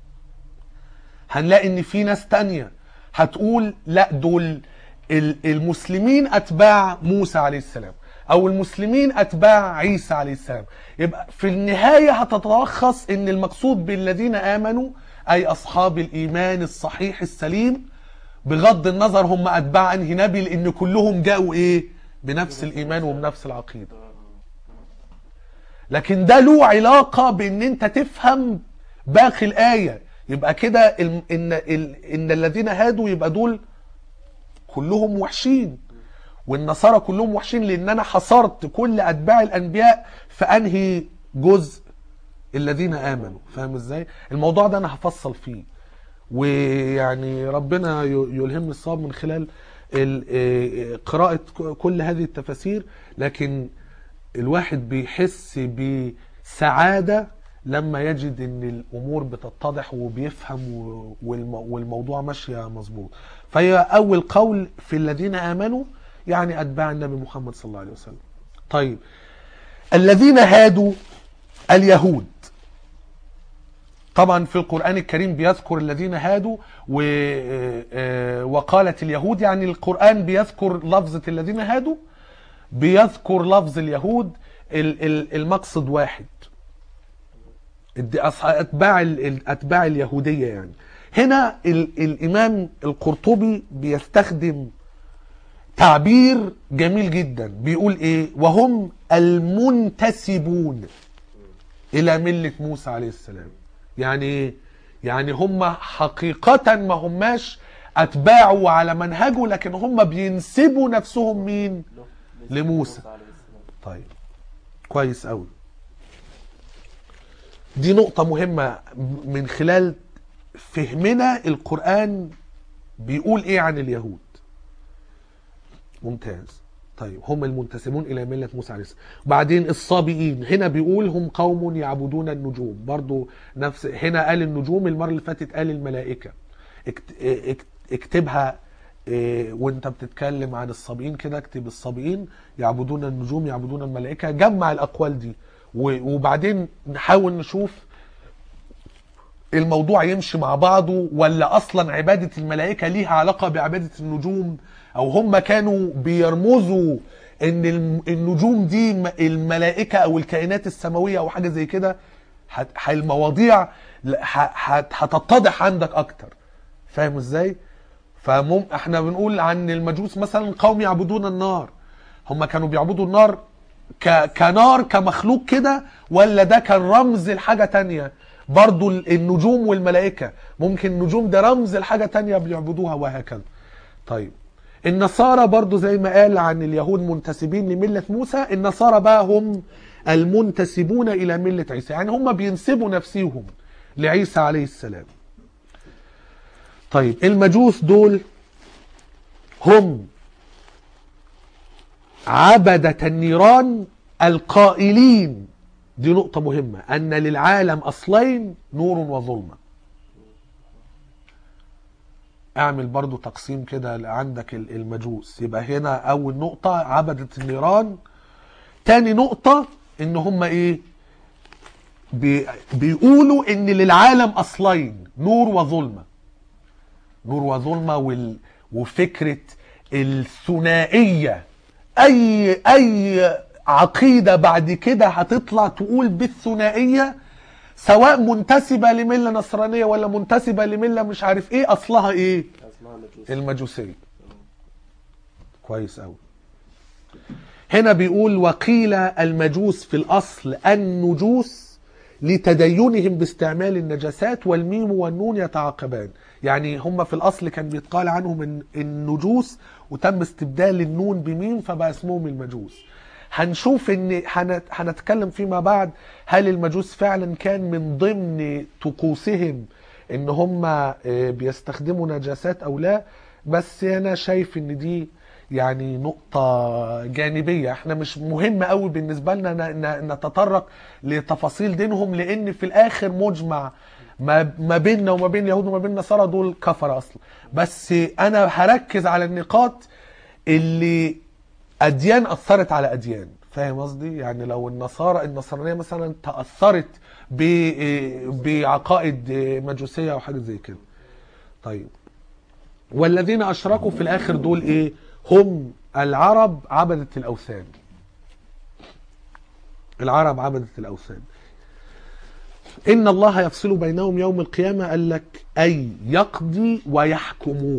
هنلاقي إن في ناس تانية هتقول لا دول ال- المسلمين أتباع موسى عليه السلام أو المسلمين أتباع عيسى عليه السلام يبقى في النهاية هتتلخص إن المقصود بالذين آمنوا أي أصحاب الإيمان الصحيح السليم بغض النظر هم اتباع انهي نبي لان كلهم جاءوا ايه بنفس الايمان وبنفس العقيده لكن ده له علاقه بان انت تفهم باقي الايه يبقى كده ال- ان ال- ان الذين هادوا يبقى دول كلهم وحشين والنصارى كلهم وحشين لان انا حصرت كل اتباع الانبياء في انهي جزء الذين امنوا فاهم ازاي الموضوع ده انا هفصل فيه ويعني ربنا ي- يلهمني الصواب من خلال ال- آه، قراءة ك- كل هذه التفاسير لكن الواحد بيحس بسعادة لما يجد ان الامور بتتضح وبيفهم و- والم- والموضوع ماشية مظبوط فهي اول قول في الذين امنوا يعني اتباع النبي محمد صلى الله عليه وسلم طيب الذين هادوا اليهود طبعا في القرآن الكريم بيذكر الذين هادوا و... آه، وقالت اليهود يعني القرآن بيذكر لفظة الذين هادوا بيذكر لفظ اليهود ال- ال- المقصد واحد الد- أصح- اتباع ال- ال- اتباع اليهوديه يعني هنا ال- الامام القرطبي بيستخدم تعبير جميل جدا بيقول ايه وهم المنتسبون الى مله موسى عليه السلام يعني ايه يعني هم حقيقه ما هماش اتباعه على منهجه لكن هم بينسبوا نفسهم مين لموسى. عليه السلام طيب كويس قوي دي نقطة مهمة من خلال فهمنا القرآن بيقول ايه عن اليهود ممتاز طيب هم المنتسبون الى ملة موسى عليه السلام بعدين الصابئين هنا بيقول هم قوم يعبدون النجوم برضو نفس هنا قال النجوم المرة اللي فاتت قال الملائكة اكت- اكت- اكتبها إيه، وانت بتتكلم عن الصابئين كده اكتب الصابئين يعبدون النجوم يعبدون الملائكة جمع الأقوال دي و- وبعدين نحاول نشوف الموضوع يمشي مع بعضه ولا اصلا عباده الملائكه ليها علاقه بعباده النجوم او هم كانوا بيرمزوا ان الم- النجوم دي م- الملائكه او الكائنات السماويه او حاجه زي كده هت- ه- المواضيع ل- ه- هت- هتتضح عندك اكتر فاهم ازاي فمم احنا بنقول عن المجوس مثلا قوم يعبدون النار هم كانوا بيعبدوا النار ك... كنار كمخلوق كده ولا ده كان رمز لحاجة تانية برضو ال- النجوم والملائكة ممكن النجوم ده رمز لحاجة تانية بيعبدوها وهكذا طيب النصارى برضو زي ما قال عن اليهود منتسبين لملة موسى النصارى بقى هم المنتسبون إلى ملة عيسى يعني هم بينسبوا نفسهم لعيسى عليه السلام طيب المجوس دول هم عبدة النيران القائلين دي نقطة مهمة أن للعالم أصلين نور وظلمة اعمل برضو تقسيم كده عندك ال- المجوس يبقى هنا أول نقطة عبدة النيران تاني نقطة إن هم إيه بي بيقولوا إن للعالم أصلين نور وظلمة نور وظلمة وال... وفكرة الثنائية أي أي عقيدة بعد كده هتطلع تقول بالثنائية سواء منتسبة لملة نصرانية ولا منتسبة لملة مش عارف ايه أصلها ايه اسمها مجوس المجوسية كويس أوي هنا بيقول وقيل المجوس في الأصل النجوس لتدينهم باستعمال النجاسات والميم والنون يتعاقبان يعني هم في الأصل كان بيتقال عنهم الن- النجوس وتم استبدال النون بميم فبقى اسمهم المجوس هنشوف ان هنت- هنتكلم فيما بعد هل المجوس فعلا كان من ضمن طقوسهم ان هم آه، بيستخدموا نجاسات او لا بس انا شايف ان دي يعني نقطة جانبية احنا مش مهم قوي بالنسبة لنا ن- ن- نتطرق لتفاصيل دينهم لان في الاخر مجمع ما ما بيننا وما بين اليهود وما بين النصارى دول كفر اصلا بس انا هركز على النقاط اللي اديان اثرت على اديان فاهم قصدي يعني لو النصارى النصرانيه مثلا تاثرت ب- بعقائد مجوسيه او حاجه زي كده طيب والذين اشركوا في الاخر دول ايه هم العرب عبدة الاوثان العرب عبدة الاوثان ان الله يفصل بينهم يوم القيامه قال لك اي يقضي ويحكموا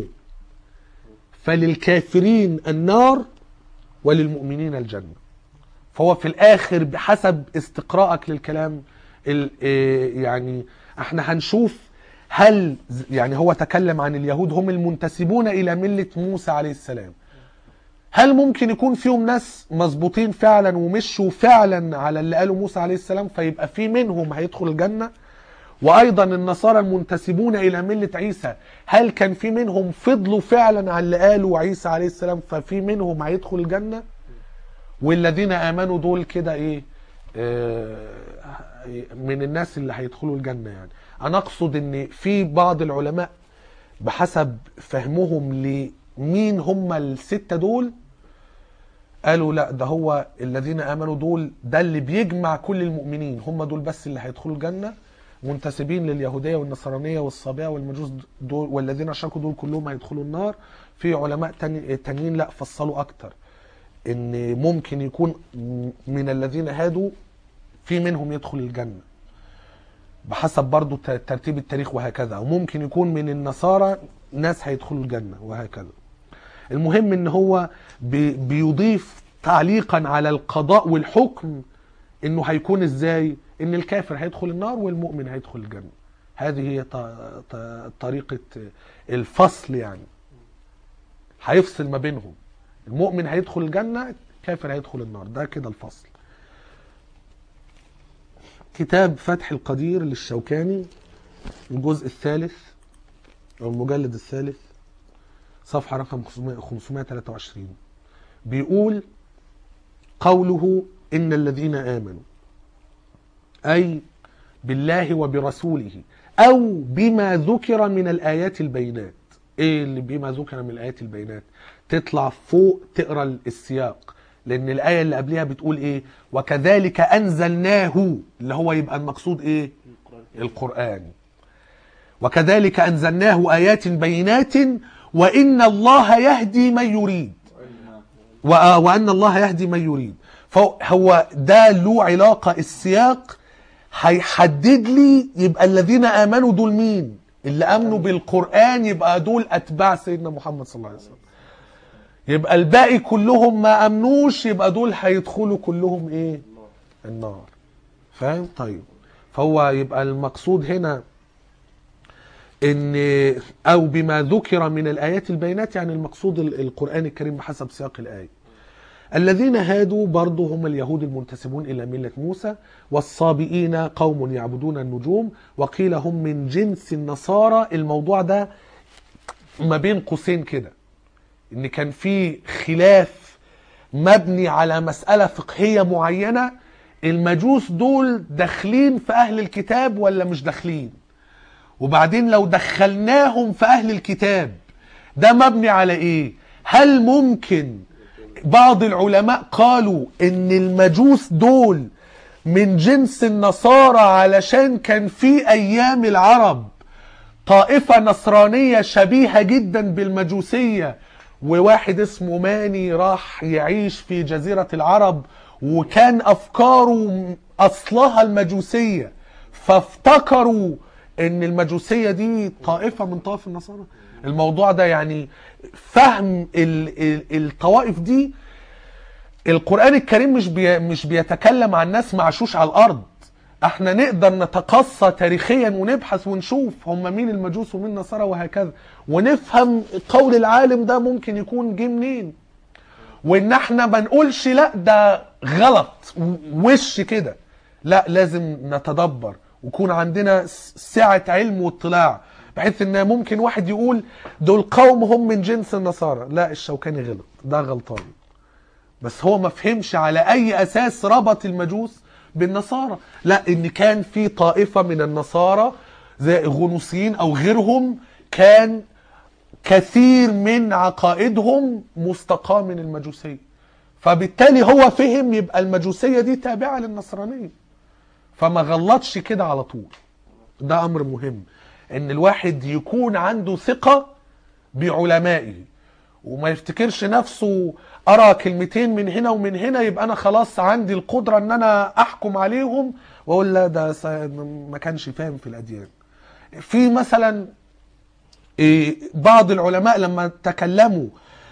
فللكافرين النار وللمؤمنين الجنة فهو في الآخر بحسب استقراءك للكلام ال- إيه يعني احنا هنشوف هل يعني هو تكلم عن اليهود هم المنتسبون الى مله موسى عليه السلام هل ممكن يكون فيهم ناس مظبوطين فعلا ومشوا فعلا على اللي قاله موسى عليه السلام فيبقى في منهم هيدخل الجنه وايضا النصارى المنتسبون الى مله عيسى هل كان في منهم فضلوا فعلا على اللي قاله عيسى عليه السلام ففي منهم هيدخل الجنه والذين امنوا دول كده ايه آه، من الناس اللي هيدخلوا الجنه يعني انا اقصد ان في بعض العلماء بحسب فهمهم لمين هم الستة دول قالوا لا ده هو الذين امنوا دول ده اللي بيجمع كل المؤمنين هم دول بس اللي هيدخلوا الجنه منتسبين لليهوديه والنصرانيه والصابئه والمجوس دول والذين اشركوا دول كلهم هيدخلوا النار في علماء تاني تانيين لا فصلوا اكتر ان ممكن يكون من الذين هادوا في منهم يدخل الجنه بحسب برضو ت- ترتيب التاريخ وهكذا وممكن يكون من النصارى ناس هيدخلوا الجنه وهكذا المهم ان هو بي- بيضيف تعليقا على القضاء والحكم انه هيكون ازاي ان الكافر هيدخل النار والمؤمن هيدخل الجنه هذه هي ط- ط- طريقه الفصل يعني هيفصل ما بينهم المؤمن هيدخل الجنه الكافر هيدخل النار ده كده الفصل كتاب فتح القدير للشوكاني الجزء الثالث او المجلد الثالث صفحة رقم 523 بيقول قوله إن الذين آمنوا أي بالله وبرسوله أو بما ذكر من الآيات البينات إيه اللي بما ذكر من الآيات البينات تطلع فوق تقرأ السياق لأن الآية اللي قبلها بتقول إيه وكذلك أنزلناه اللي هو يبقى المقصود إيه القرآن وكذلك أنزلناه آيات بينات وإن الله يهدي من يريد و- وأن الله يهدي من يريد فهو ده له علاقة السياق هيحدد لي يبقى الذين آمنوا دول مين اللي آمنوا بالقرآن يبقى دول أتباع سيدنا محمد صلى الله عليه وسلم يبقى الباقي كلهم ما أمنوش يبقى دول هيدخلوا كلهم إيه النار فاهم طيب فهو يبقى المقصود هنا ان او بما ذكر من الايات البينات يعني المقصود ال- القران الكريم بحسب سياق الايه الذين هادوا برضو هم اليهود المنتسبون الى مله موسى والصابئين قوم يعبدون النجوم وقيل هم من جنس النصارى الموضوع ده ما بين قوسين كده ان كان في خلاف مبني على مسألة فقهية معينة المجوس دول داخلين في أهل الكتاب ولا مش داخلين وبعدين لو دخلناهم في أهل الكتاب ده مبني على إيه هل ممكن بعض العلماء قالوا إن المجوس دول من جنس النصارى علشان كان في أيام العرب طائفة نصرانية شبيهة جدا بالمجوسية وواحد اسمه ماني راح يعيش في جزيرة العرب وكان أفكاره أصلها المجوسية فافتكروا ان المجوسية دي طائفة من طوائف النصارى الموضوع ده يعني فهم ال- ال- الطوائف دي القرآن الكريم مش بي مش بيتكلم عن ناس معشوش على الأرض احنا نقدر نتقصى تاريخيا ونبحث ونشوف هم مين المجوس ومين النصارى وهكذا ونفهم قول العالم ده ممكن يكون جه منين وان احنا ما نقولش لا ده غلط وش كده لا لازم نتدبر ويكون عندنا س- سعة علم واطلاع بحيث ان ممكن واحد يقول دول قوم هم من جنس النصارى لا الشوكاني غلط ده غلطان بس هو ما فهمش على اي اساس ربط المجوس بالنصارى لا ان كان في طائفة من النصارى زي الغنوصيين او غيرهم كان كثير من عقائدهم مستقاة من المجوسية فبالتالي هو فهم يبقى المجوسية دي تابعة للنصرانية فما غلطش كده على طول ده امر مهم ان الواحد يكون عنده ثقة بعلمائه وما يفتكرش نفسه ارى كلمتين من هنا ومن هنا يبقى انا خلاص عندي القدرة ان انا احكم عليهم واقول لا ده س- ما كانش فاهم في الاديان في مثلا إيه، بعض العلماء لما تكلموا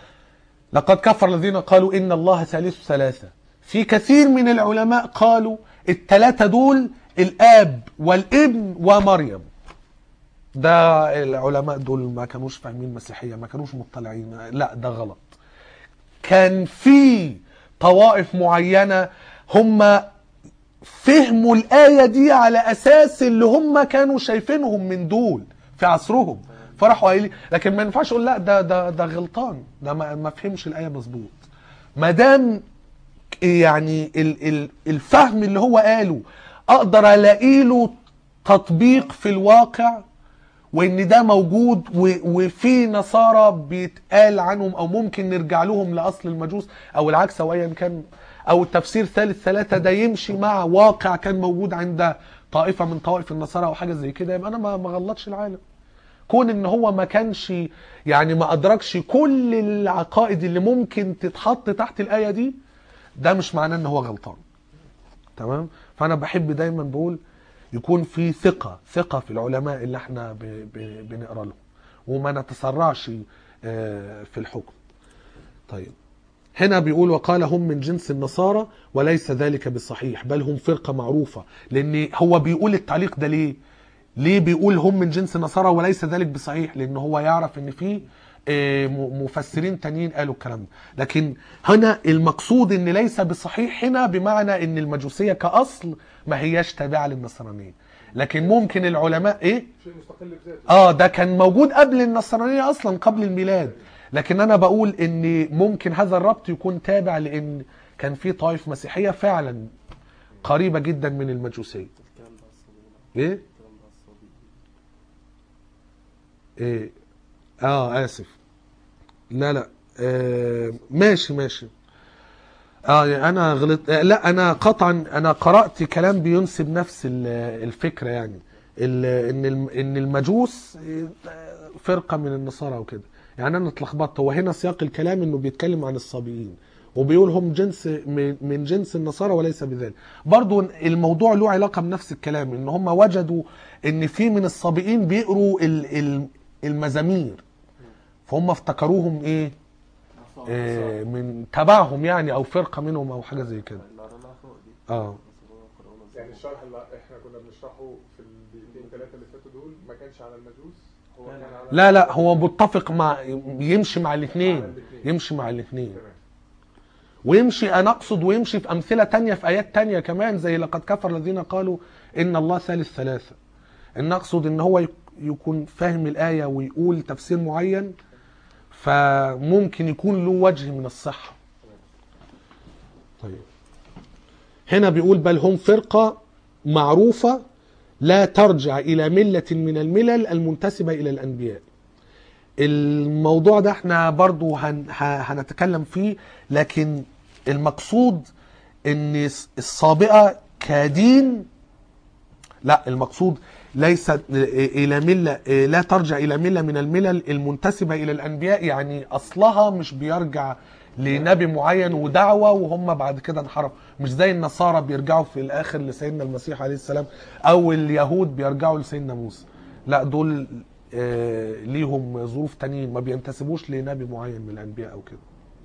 لقد كفر الذين قالوا ان الله ثالث ثلاثة في كثير من العلماء قالوا الثلاثة دول الاب والابن ومريم ده العلماء دول ما كانوش فاهمين مسيحية ما كانوش مطلعين لا ده غلط كان في طوائف معينة هم فهموا الآية دي على أساس اللي هم كانوا شايفينهم من دول في عصرهم فراحوا قايلين لكن ما ينفعش اقول لا ده ده ده غلطان ده ما, ما فهمش الآية مظبوط ما دام يعني ال ال الفهم اللي هو قاله اقدر الاقي له تطبيق في الواقع وان ده موجود و- وفي نصارى بيتقال عنهم او ممكن نرجع لهم لاصل المجوس او العكس او ايا كان او تفسير ثالث ثلاثة ده يمشي مع واقع كان موجود عند طائفة من طوائف النصارى او حاجة زي كده يبقى انا ما ما غلطش العالم كون ان هو ما كانش يعني ما ادركش كل العقائد اللي ممكن تتحط تحت الايه دي ده مش معناه ان هو غلطان تمام فانا بحب دايما بقول يكون في ثقه ثقه في العلماء اللي احنا ب... ب... بنقرا لهم وما نتسرعش آه، في الحكم طيب هنا بيقول وقال هم من جنس النصارى وليس ذلك بصحيح بل هم فرقة معروفة لأن هو بيقول التعليق ده ليه ليه بيقول هم من جنس النصارى وليس ذلك بصحيح لأن هو يعرف أن في آه، م- مفسرين تانيين قالوا الكلام ده لكن هنا المقصود ان ليس بصحيح هنا بمعنى ان المجوسية كأصل ما هياش تابعة للنصرانية لكن ممكن العلماء ايه شيء مستقل بذاته اه ده كان موجود قبل النصرانية اصلا قبل الميلاد لكن انا بقول ان ممكن هذا الربط يكون تابع لان كان في طائف مسيحية فعلا قريبة جدا من المجوسية الكلام ده الصليبي ايه الكلام ده الصليبي ايه اه اسف لا لا آه ماشي ماشي اه يعني انا غلط آه لا انا قطعا انا قرات كلام بينسب نفس ال- الفكره يعني ال- ان الم- ان المجوس آه، فرقه من النصارى وكده يعني انا اتلخبطت هو هنا سياق الكلام انه بيتكلم عن الصابئين وبيقول هم جنس من من جنس النصارى وليس بذلك برضو الموضوع له علاقه بنفس الكلام ان هم وجدوا ان في من الصابئين بيقروا ال- ال- المزامير فهم افتكروهم ايه نصارى آه، من تبعهم يعني او فرقه منهم او حاجه زي كده اللي قريناها فوق دي اه نصارى قرآن يعني الشرح اللي احنا كنا بنشرحه في الدقيقتين ثلاثه اللي فاتوا دول ما كانش على المجوس هو كان على لا لا هو متفق مع يمشي مع الاثنين مع الاتنين. يمشي مع الاثنين تمام ويمشي انا اقصد ويمشي في امثله تانية في ايات تانية كمان زي لقد كفر الذين قالوا ان الله ثالث ثلاثه ان اقصد ان هو يك- يكون فاهم الايه ويقول تفسير معين فممكن يكون له وجه من الصحه طيب هنا بيقول بل هم فرقه معروفه لا ترجع الى مله من الملل المنتسبه الى الانبياء الموضوع ده احنا برضو هن ه- هنتكلم فيه لكن المقصود ان الص- السابقة كدين لا المقصود ليست الى ملة لا ترجع الى ملة من الملل المنتسبة الى الانبياء يعني اصلها مش بيرجع لنبي معين ودعوة وهم بعد كده انحرفوا مش زي النصارى بيرجعوا في الاخر لسيدنا المسيح عليه السلام او اليهود بيرجعوا لسيدنا موسى لا دول آه، ليهم ظروف تانيين ما بينتسبوش لنبي معين من الانبياء او كده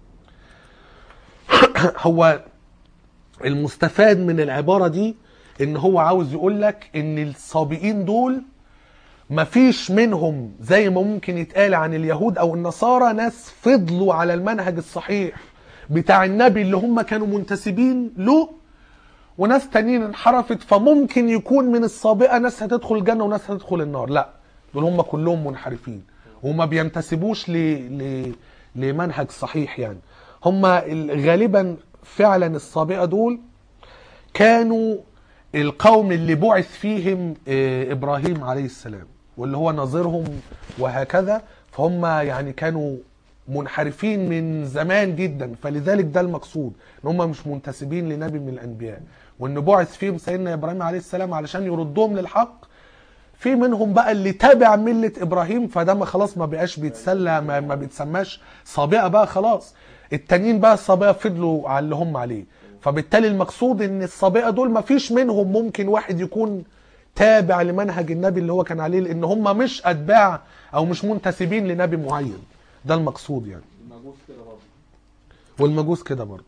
هو المستفاد من العبارة دي ان هو عاوز يقول لك ان السابقين دول مفيش منهم زي ما ممكن يتقال عن اليهود او النصارى ناس فضلوا على المنهج الصحيح بتاع النبي اللي هم كانوا منتسبين له وناس تانيين انحرفت فممكن يكون من السابقة ناس هتدخل الجنة وناس هتدخل النار لا دول هم كلهم منحرفين وما بينتسبوش ل... ل... لمنهج صحيح يعني هم ال- غالبا فعلا السابقة دول كانوا القوم اللي بعث فيهم آه، ابراهيم عليه السلام واللي هو ناظرهم وهكذا فهم يعني كانوا منحرفين من زمان جدا فلذلك ده المقصود ان هم مش منتسبين لنبي من الانبياء وان بعث فيهم سيدنا ابراهيم عليه السلام علشان يردهم للحق في منهم بقى اللي تابع ملة ابراهيم فده ما خلاص ما بقاش بيتسلى ما, ما بيتسماش سابقة بقى خلاص التانيين بقى السابقة فضلوا على اللي هم عليه فبالتالي المقصود ان السابقة دول ما فيش منهم ممكن واحد يكون تابع لمنهج النبي اللي هو كان عليه لان هم مش اتباع او مش منتسبين لنبي معين ده المقصود يعني المجوس كده برضه والمجوس كده برضه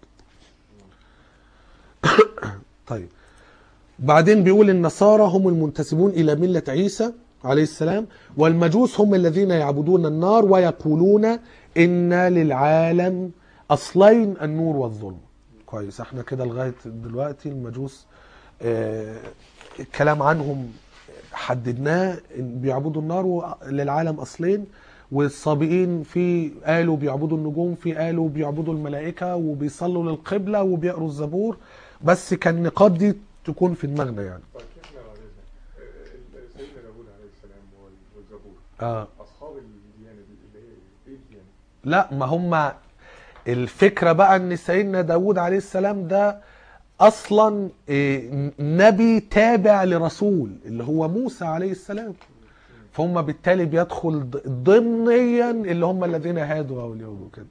طيب بعدين بيقول النصارى هم المنتسبون الى مله عيسى عليه السلام والمجوس هم الذين يعبدون النار ويقولون إن للعالم أصلين النور والظلم كويس احنا كده لغاية دلوقتي المجوس آه الكلام عنهم حددناه إن بيعبدوا النار وللعالم أصلين والسابقين في قالوا بيعبدوا النجوم في قالوا بيعبدوا الملائكة وبيصلوا للقبلة وبيقروا الزبور بس كان النقاط دي تكون في دماغنا يعني طيب احنا بعد اذنك آه، ال- سيدنا داوود عليه السلام وال- والزبور آه. اصحاب الديانه دي اللي هي ايه الديانه؟ لا ما هم الفكرة بقى ان سيدنا داود عليه السلام ده اصلا إيه، نبي تابع لرسول اللي هو موسى عليه السلام فهم بالتالي بيدخل ض- ضمنيا اللي هم الذين هادوا او اليهود وكده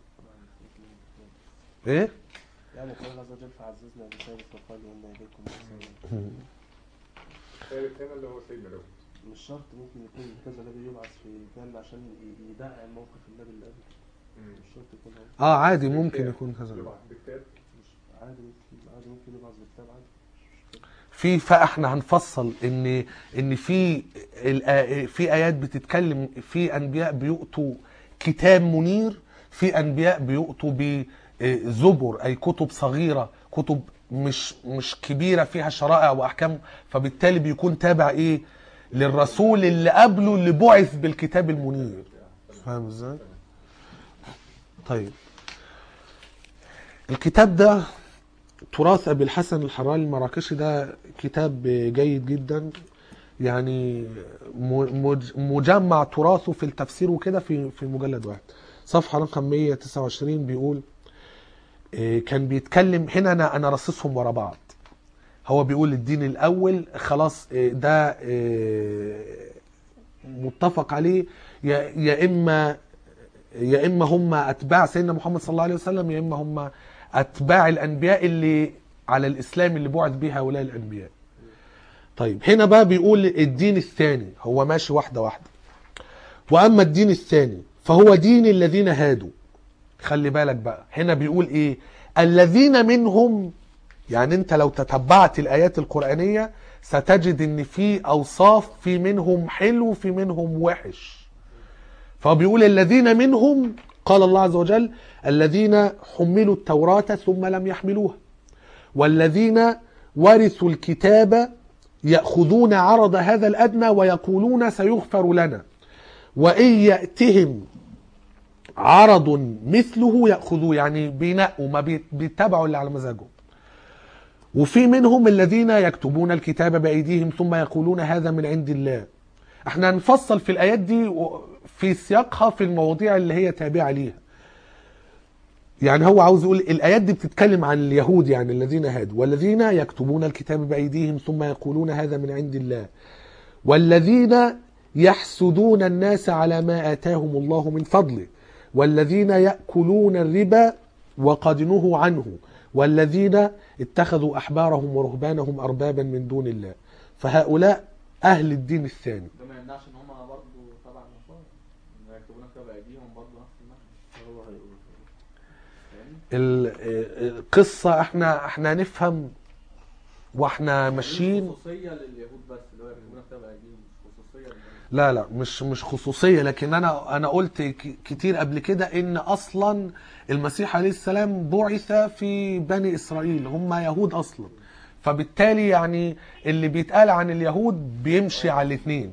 ايه يعني قال الله عز وجل فعززنا بسيد الفقال وإنا إليكم مرسلون ثالث هنا اللي هو سيدنا داوود مش شرط ممكن يكون كذا نبي يبعث في جهل عشان ي- يدعم موقف النبي اللي قبله مش شرط يكون هو اه عادي ممكن يكون كذا يبعث بكتاب مش عادي ممكن عادي ممكن يبعث بكتاب عادي مش مشكلة. في فاحنا هنفصل ان ان في الآ- في ايات بتتكلم في انبياء بيؤتوا كتاب منير في انبياء بيؤتوا بزبر اي كتب صغيره كتب مش مش كبيره فيها شرائع واحكام فبالتالي بيكون تابع ايه للرسول اللي قبله اللي بعث بالكتاب المنير فاهم ازاي طيب الكتاب ده تراث ابي الحسن الحراني المراكشي ده كتاب جيد جدا يعني م- مج- مجمع تراثه في التفسير وكده في في مجلد واحد صفحه رقم 129 بيقول إيه، كان بيتكلم هنا انا انا رصصهم ورا بعض هو بيقول الدين الاول خلاص إيه، ده إيه، متفق عليه يا يا اما يا اما هم اتباع سيدنا محمد صلى الله عليه وسلم يا اما هم اتباع الانبياء اللي على الاسلام اللي بعث به هؤلاء الانبياء طيب هنا بقى بيقول الدين الثاني هو ماشي واحده واحده واما الدين الثاني فهو دين الذين هادوا خلي بالك بقى هنا بيقول ايه الذين منهم يعني انت لو تتبعت الايات القرانيه ستجد ان في اوصاف في منهم حلو في منهم وحش فهو بيقول الذين منهم قال الله عز وجل الذين حملوا التوراة ثم لم يحملوها والذين ورثوا الكتاب يأخذون عرض هذا الأدنى ويقولون سيغفر لنا وإن يأتهم عرض مثله يأخذوه يعني بينقوا ما بيت- بيتبعوا اللي على مزاجهم وفي منهم الذين يكتبون الكتاب بأيديهم ثم يقولون هذا من عند الله احنا هنفصل في الآيات دي و- في سياقها في المواضيع اللي هي تابعة ليها يعني هو عاوز يقول الآيات دي بتتكلم عن اليهود يعني الذين هادوا والذين يكتبون الكتاب بأيديهم ثم يقولون هذا من عند الله والذين يحسدون الناس على ما آتاهم الله من فضله والذين يأكلون الربا وقد نهوا عنه والذين اتخذوا أحبارهم ورهبانهم أربابا من دون الله فهؤلاء أهل الدين الثاني ده ما يمنعش ان هم برضه تبع النصارى ان يكتبون كتاب ايديهم برضه نفس المعنى هو هيقول فاهمني؟ ال- القصة احنا احنا نفهم واحنا ماشيين خصوصيه لليهود بس اللي هو يكتبون كتاب ايديهم مش خصوصيه للناس. لا لا مش مش خصوصية لكن انا انا قلت ك- كتير قبل كده ان اصلا المسيح عليه السلام بعث في بني اسرائيل هم يهود اصلا فبالتالي يعني اللي بيتقال عن اليهود بيمشي على الاثنين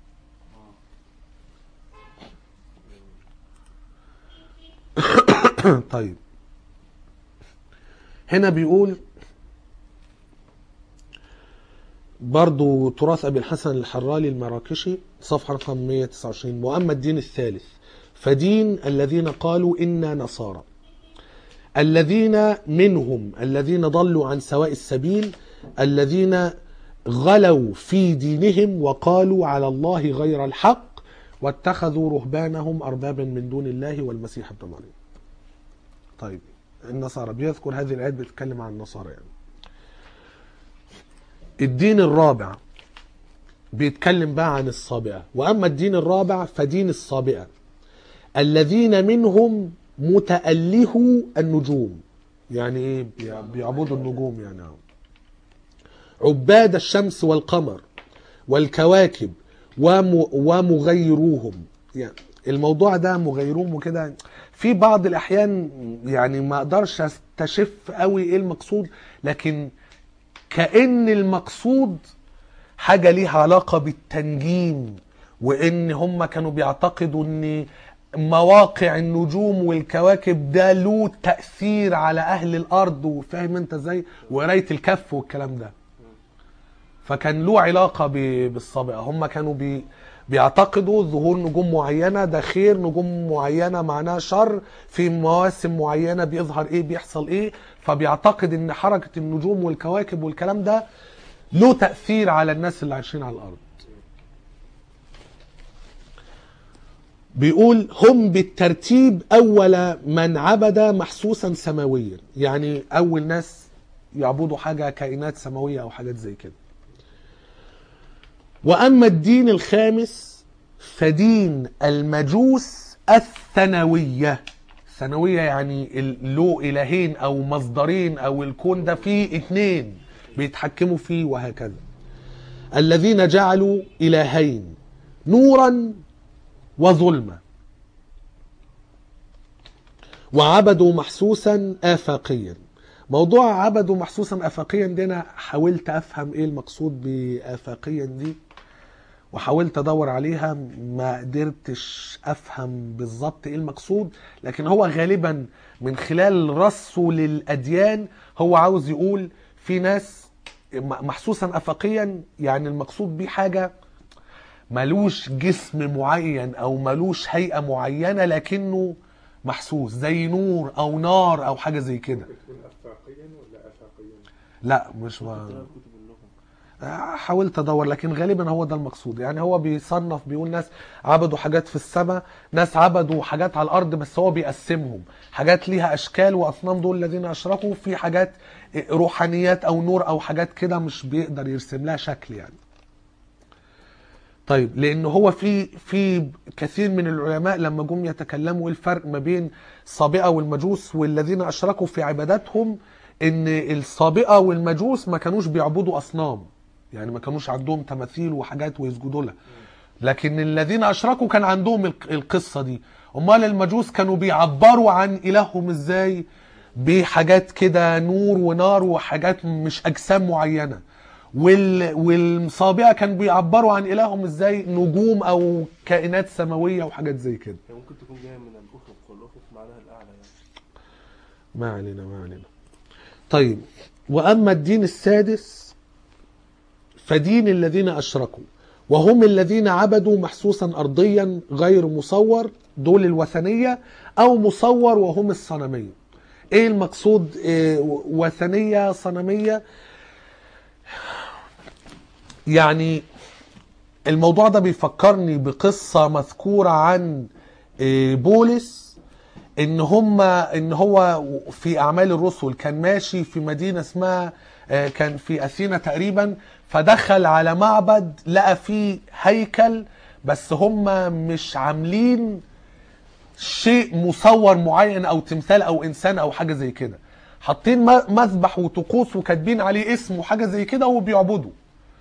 طيب هنا بيقول برضو تراث أبي الحسن الحرالي المراكشي صفحة رقم 129 وأما الدين الثالث فدين الذين قالوا إنا نصارى الذين منهم الذين ضلوا عن سواء السبيل الذين غلوا في دينهم وقالوا على الله غير الحق واتخذوا رهبانهم أربابا من دون الله والمسيح ابن مريم طيب النصارى بيذكر هذه الآيات بتتكلم عن النصارى يعني الدين الرابع بيتكلم بقى عن الصابئة وأما الدين الرابع فدين الصابئة الذين منهم متألهوا النجوم يعني ايه بيع- بيعبدوا النجوم يعني آه. عباد الشمس والقمر والكواكب وم ومغيروهم يعني الموضوع ده مغيروهم وكده في بعض الاحيان يعني ما اقدرش استشف قوي ايه المقصود لكن كأن المقصود حاجة ليها علاقة بالتنجيم وان هم كانوا بيعتقدوا ان مواقع النجوم والكواكب ده له تأثير على اهل الارض وفاهم انت ازاي وقراية الكف والكلام ده فكان له علاقة ب- بالسابقة هم كانوا بي بيعتقدوا ظهور نجوم معينة ده خير نجوم معينة معناها شر في مواسم معينة بيظهر ايه بيحصل ايه فبيعتقد ان حركة النجوم والكواكب والكلام ده له تأثير على الناس اللي عايشين على الأرض بيقول هم بالترتيب أول من عبد محسوسا سماويا يعني أول ناس يعبدوا حاجة كائنات سماوية أو حاجات زي كده وأما الدين الخامس فدين المجوس الثانوية ثانوية يعني ال- له إلهين أو مصدرين أو الكون ده فيه اتنين بيتحكموا فيه وهكذا الذين جعلوا إلهين نورا وظلمة وعبدوا محسوسا آفاقيا موضوع عبدوا محسوسا آفاقيا دي أنا حاولت أفهم إيه المقصود بآفاقيا دي وحاولت ادور عليها ما قدرتش افهم بالظبط ايه المقصود لكن هو غالبا من خلال رصه للاديان هو عاوز يقول في ناس م- محسوسا افقيا يعني المقصود بيه حاجه ملوش جسم معين او ملوش هيئه معينه لكنه محسوس زي نور او نار او حاجه زي كده بتكون افاقيا ولا افاقيا؟ لا مش ما... تلاقي في كتب اللغة حاولت ادور لكن غالبا هو ده المقصود يعني هو بيصنف بيقول ناس عبدوا حاجات في السماء ناس عبدوا حاجات على الارض بس هو بيقسمهم حاجات ليها اشكال واصنام دول الذين اشركوا في حاجات روحانيات او نور او حاجات كده مش بيقدر يرسم لها شكل يعني طيب لان هو في في كثير من العلماء لما جم يتكلموا ايه الفرق ما بين السابقه والمجوس والذين اشركوا في عباداتهم ان السابقه والمجوس ما كانوش بيعبدوا اصنام يعني ما كانوش عندهم تماثيل وحاجات ويسجدوا لها لكن الذين اشركوا كان عندهم الق- القصه دي امال المجوس كانوا بيعبروا عن الههم ازاي بحاجات كده نور ونار وحاجات مش اجسام معينه وال... والصابئه كان بيعبروا عن الههم ازاي نجوم او كائنات سماويه وحاجات زي كده هي ممكن تكون جاية من الأفق والأفق معناها الأعلى يعني ما علينا ما علينا طيب واما الدين السادس فدين الذين اشركوا وهم الذين عبدوا محسوسا ارضيا غير مصور دول الوثنيه او مصور وهم الصنميه ايه المقصود إيه وثنيه صنميه يعني الموضوع ده بيفكرني بقصه مذكوره عن إيه، بولس ان هم ان هو في اعمال الرسل كان ماشي في مدينه اسمها آه، كان في اثينا تقريبا فدخل على معبد لقى فيه هيكل بس هم مش عاملين شيء مصور معين او تمثال او انسان او حاجه زي كده حاطين م- مذبح وطقوس وكاتبين عليه اسم وحاجه زي كده وبيعبدوا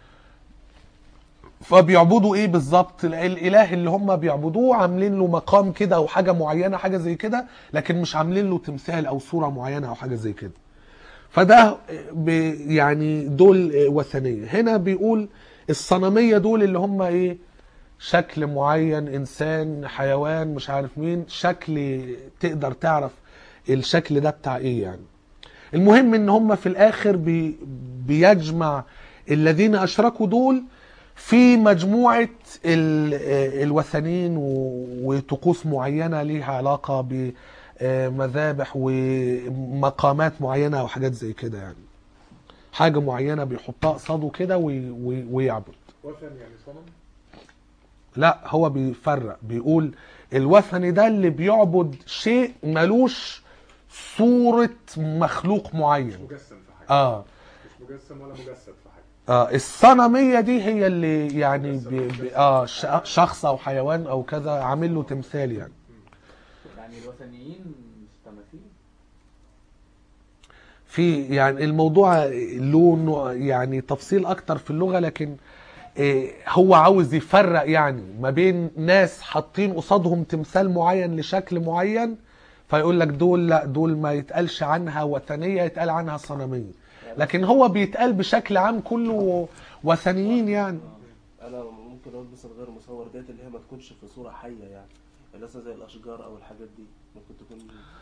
فبيعبدوا ايه بالظبط ال- الاله اللي هم بيعبدوه عاملين له مقام كده او حاجه معينه حاجه زي كده لكن مش عاملين له تمثال او صوره معينه او حاجه زي كده فده ب- يعني دول وثنيه هنا بيقول الصنميه دول اللي هم ايه شكل معين انسان حيوان مش عارف مين شكل تقدر تعرف الشكل ده بتاع ايه يعني المهم ان هم في الاخر بي بيجمع الذين اشركوا دول في مجموعة ال- آه، الوثنيين و- وطقوس معينة ليها علاقة بمذابح ومقامات معينة او حاجات زي كده يعني حاجة معينة بيحطها قصاده كده وي- وي- ويعبد وثن يعني صنم لا هو بيفرق بيقول الوثني ده اللي بيعبد شيء ملوش صورة مخلوق معين مجسم في حاجه اه مش مجسم ولا مجسد في حاجه اه الصنمية دي هي اللي يعني بي بي اه ش- شخص او حيوان او كذا عامل له تمثال يعني يعني الوثنيين مش تماثيل في يعني الموضوع له نوع- يعني تفصيل اكتر في اللغة لكن إيه، هو عاوز يفرق يعني ما بين ناس حاطين قصادهم تمثال معين لشكل معين فيقول لك دول لا دول ما يتقالش عنها وثنيه يتقال عنها صنميه لكن هو بيتقال بشكل عام كله وثنيين يعني انا ممكن اقول مثلا غير مصور ديت اللي هي ما تكونش في صوره حيه يعني يعني مثلا زي الاشجار او الحاجات دي ممكن تكون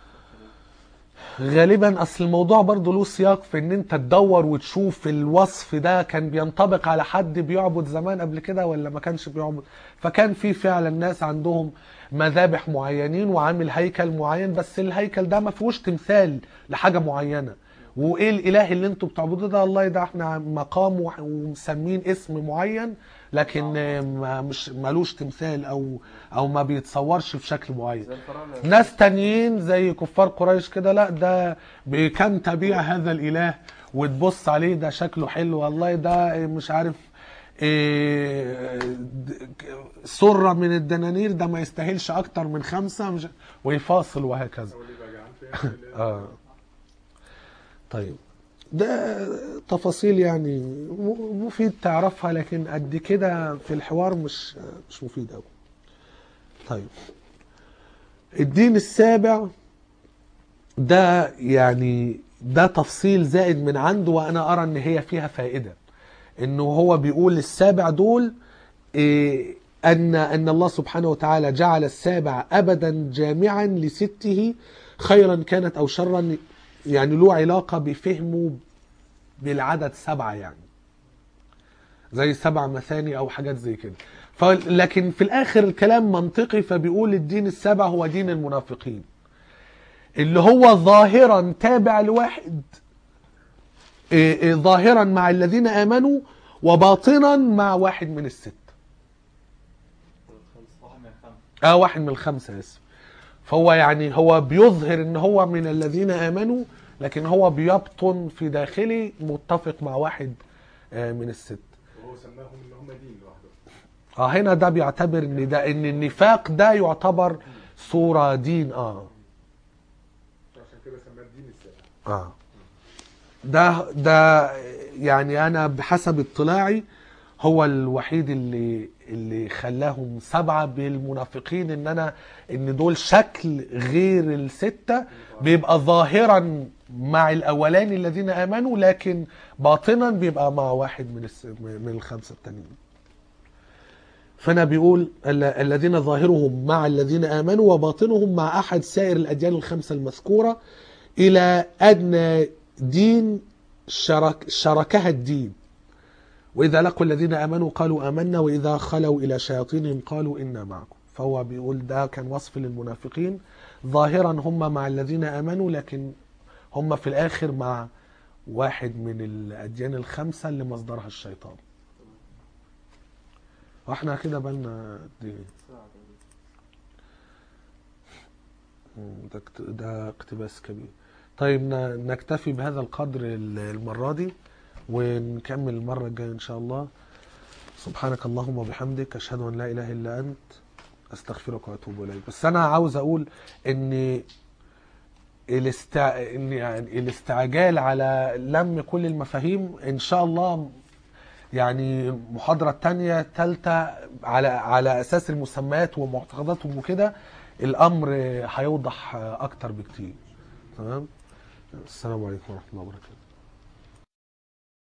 غالبا اصل الموضوع برضه له سياق في ان انت تدور وتشوف الوصف ده كان بينطبق على حد بيعبد زمان قبل كده ولا ما كانش بيعبد فكان في فعلا ناس عندهم مذابح معينين وعامل هيكل معين بس الهيكل ده ما فيهوش تمثال لحاجه معينه وايه الاله اللي انتوا بتعبدوه ده الله ده احنا مقام وح- ومسمين اسم معين لكن آه، ما مش ملوش تمثال او او ما بيتصورش في شكل معين زي الفراعنه ناس تانيين زي كفار قريش كده لا ده بكم تبيع هذا الاله وتبص عليه ده شكله حلو والله ده مش عارف إيه د- سرة من الدنانير ده ما يستاهلش اكتر من خمسة مش ويفاصل وهكذا هو اللي يبقى جعان فيها اللي- اه طيب ده تفاصيل يعني م- مفيد تعرفها لكن قد كده في الحوار مش مش مفيد قوي طيب الدين السابع ده يعني ده تفصيل زائد من عنده وانا ارى ان هي فيها فائده انه هو بيقول السابع دول إيه ان ان الله سبحانه وتعالى جعل السابع ابدا جامعا لسته خيرا كانت او شرا يعني له علاقه بفهمه بالعدد سبعه يعني زي سبع مثاني او حاجات زي كده ف- لكن في الاخر الكلام منطقي فبيقول الدين السابع هو دين المنافقين اللي هو ظاهرا تابع لواحد إيه إيه ظاهرا مع الذين امنوا وباطنا مع واحد من الست واحد من الخمسة اه واحد من الخمسه اسف فهو يعني هو بيظهر ان هو من الذين امنوا لكن هو بيبطن في داخله متفق مع واحد آه، من الست وهو سماهم ان هم دين لوحده اه هنا ده بيعتبر ان ده ان النفاق ده يعتبر صوره دين اه عشان كده سماه الدين السابع اه ده ده يعني انا بحسب اطلاعي هو الوحيد اللي اللي خلاهم سبعه بالمنافقين ان انا ان دول شكل غير السته بيبقى ظاهرا مع الاولاني الذين امنوا لكن باطنا بيبقى مع واحد من الس... من الخمسه التانيين فانا بيقول ال- الذين ظاهرهم مع الذين امنوا وباطنهم مع احد سائر الاديان الخمسه المذكوره الى ادنى دين شرك شركها الدين واذا لقوا الذين امنوا قالوا امنا واذا خلوا الى شياطينهم قالوا انا معكم فهو بيقول ده كان وصف للمنافقين ظاهرا هم مع الذين امنوا لكن هم في الاخر مع واحد من الاديان الخمسه اللي مصدرها الشيطان واحنا كده بالنا قد ايه مم، ده اكت- ده اقتباس كبير طيب ن- نكتفي بهذا القدر ال- المرة دي ونكمل المرة الجاية إن شاء الله سبحانك اللهم وبحمدك أشهد أن لا إله إلا أنت أستغفرك وأتوب إليك بس أنا عاوز أقول إن الاستع... إن يعني الاستعجال على لم كل المفاهيم إن شاء الله يعني محاضرة تانية تالتة على على أساس المسميات ومعتقداتهم وكده الأمر هيوضح أكتر بكتير تمام السلام عليكم ورحمة الله وبركاته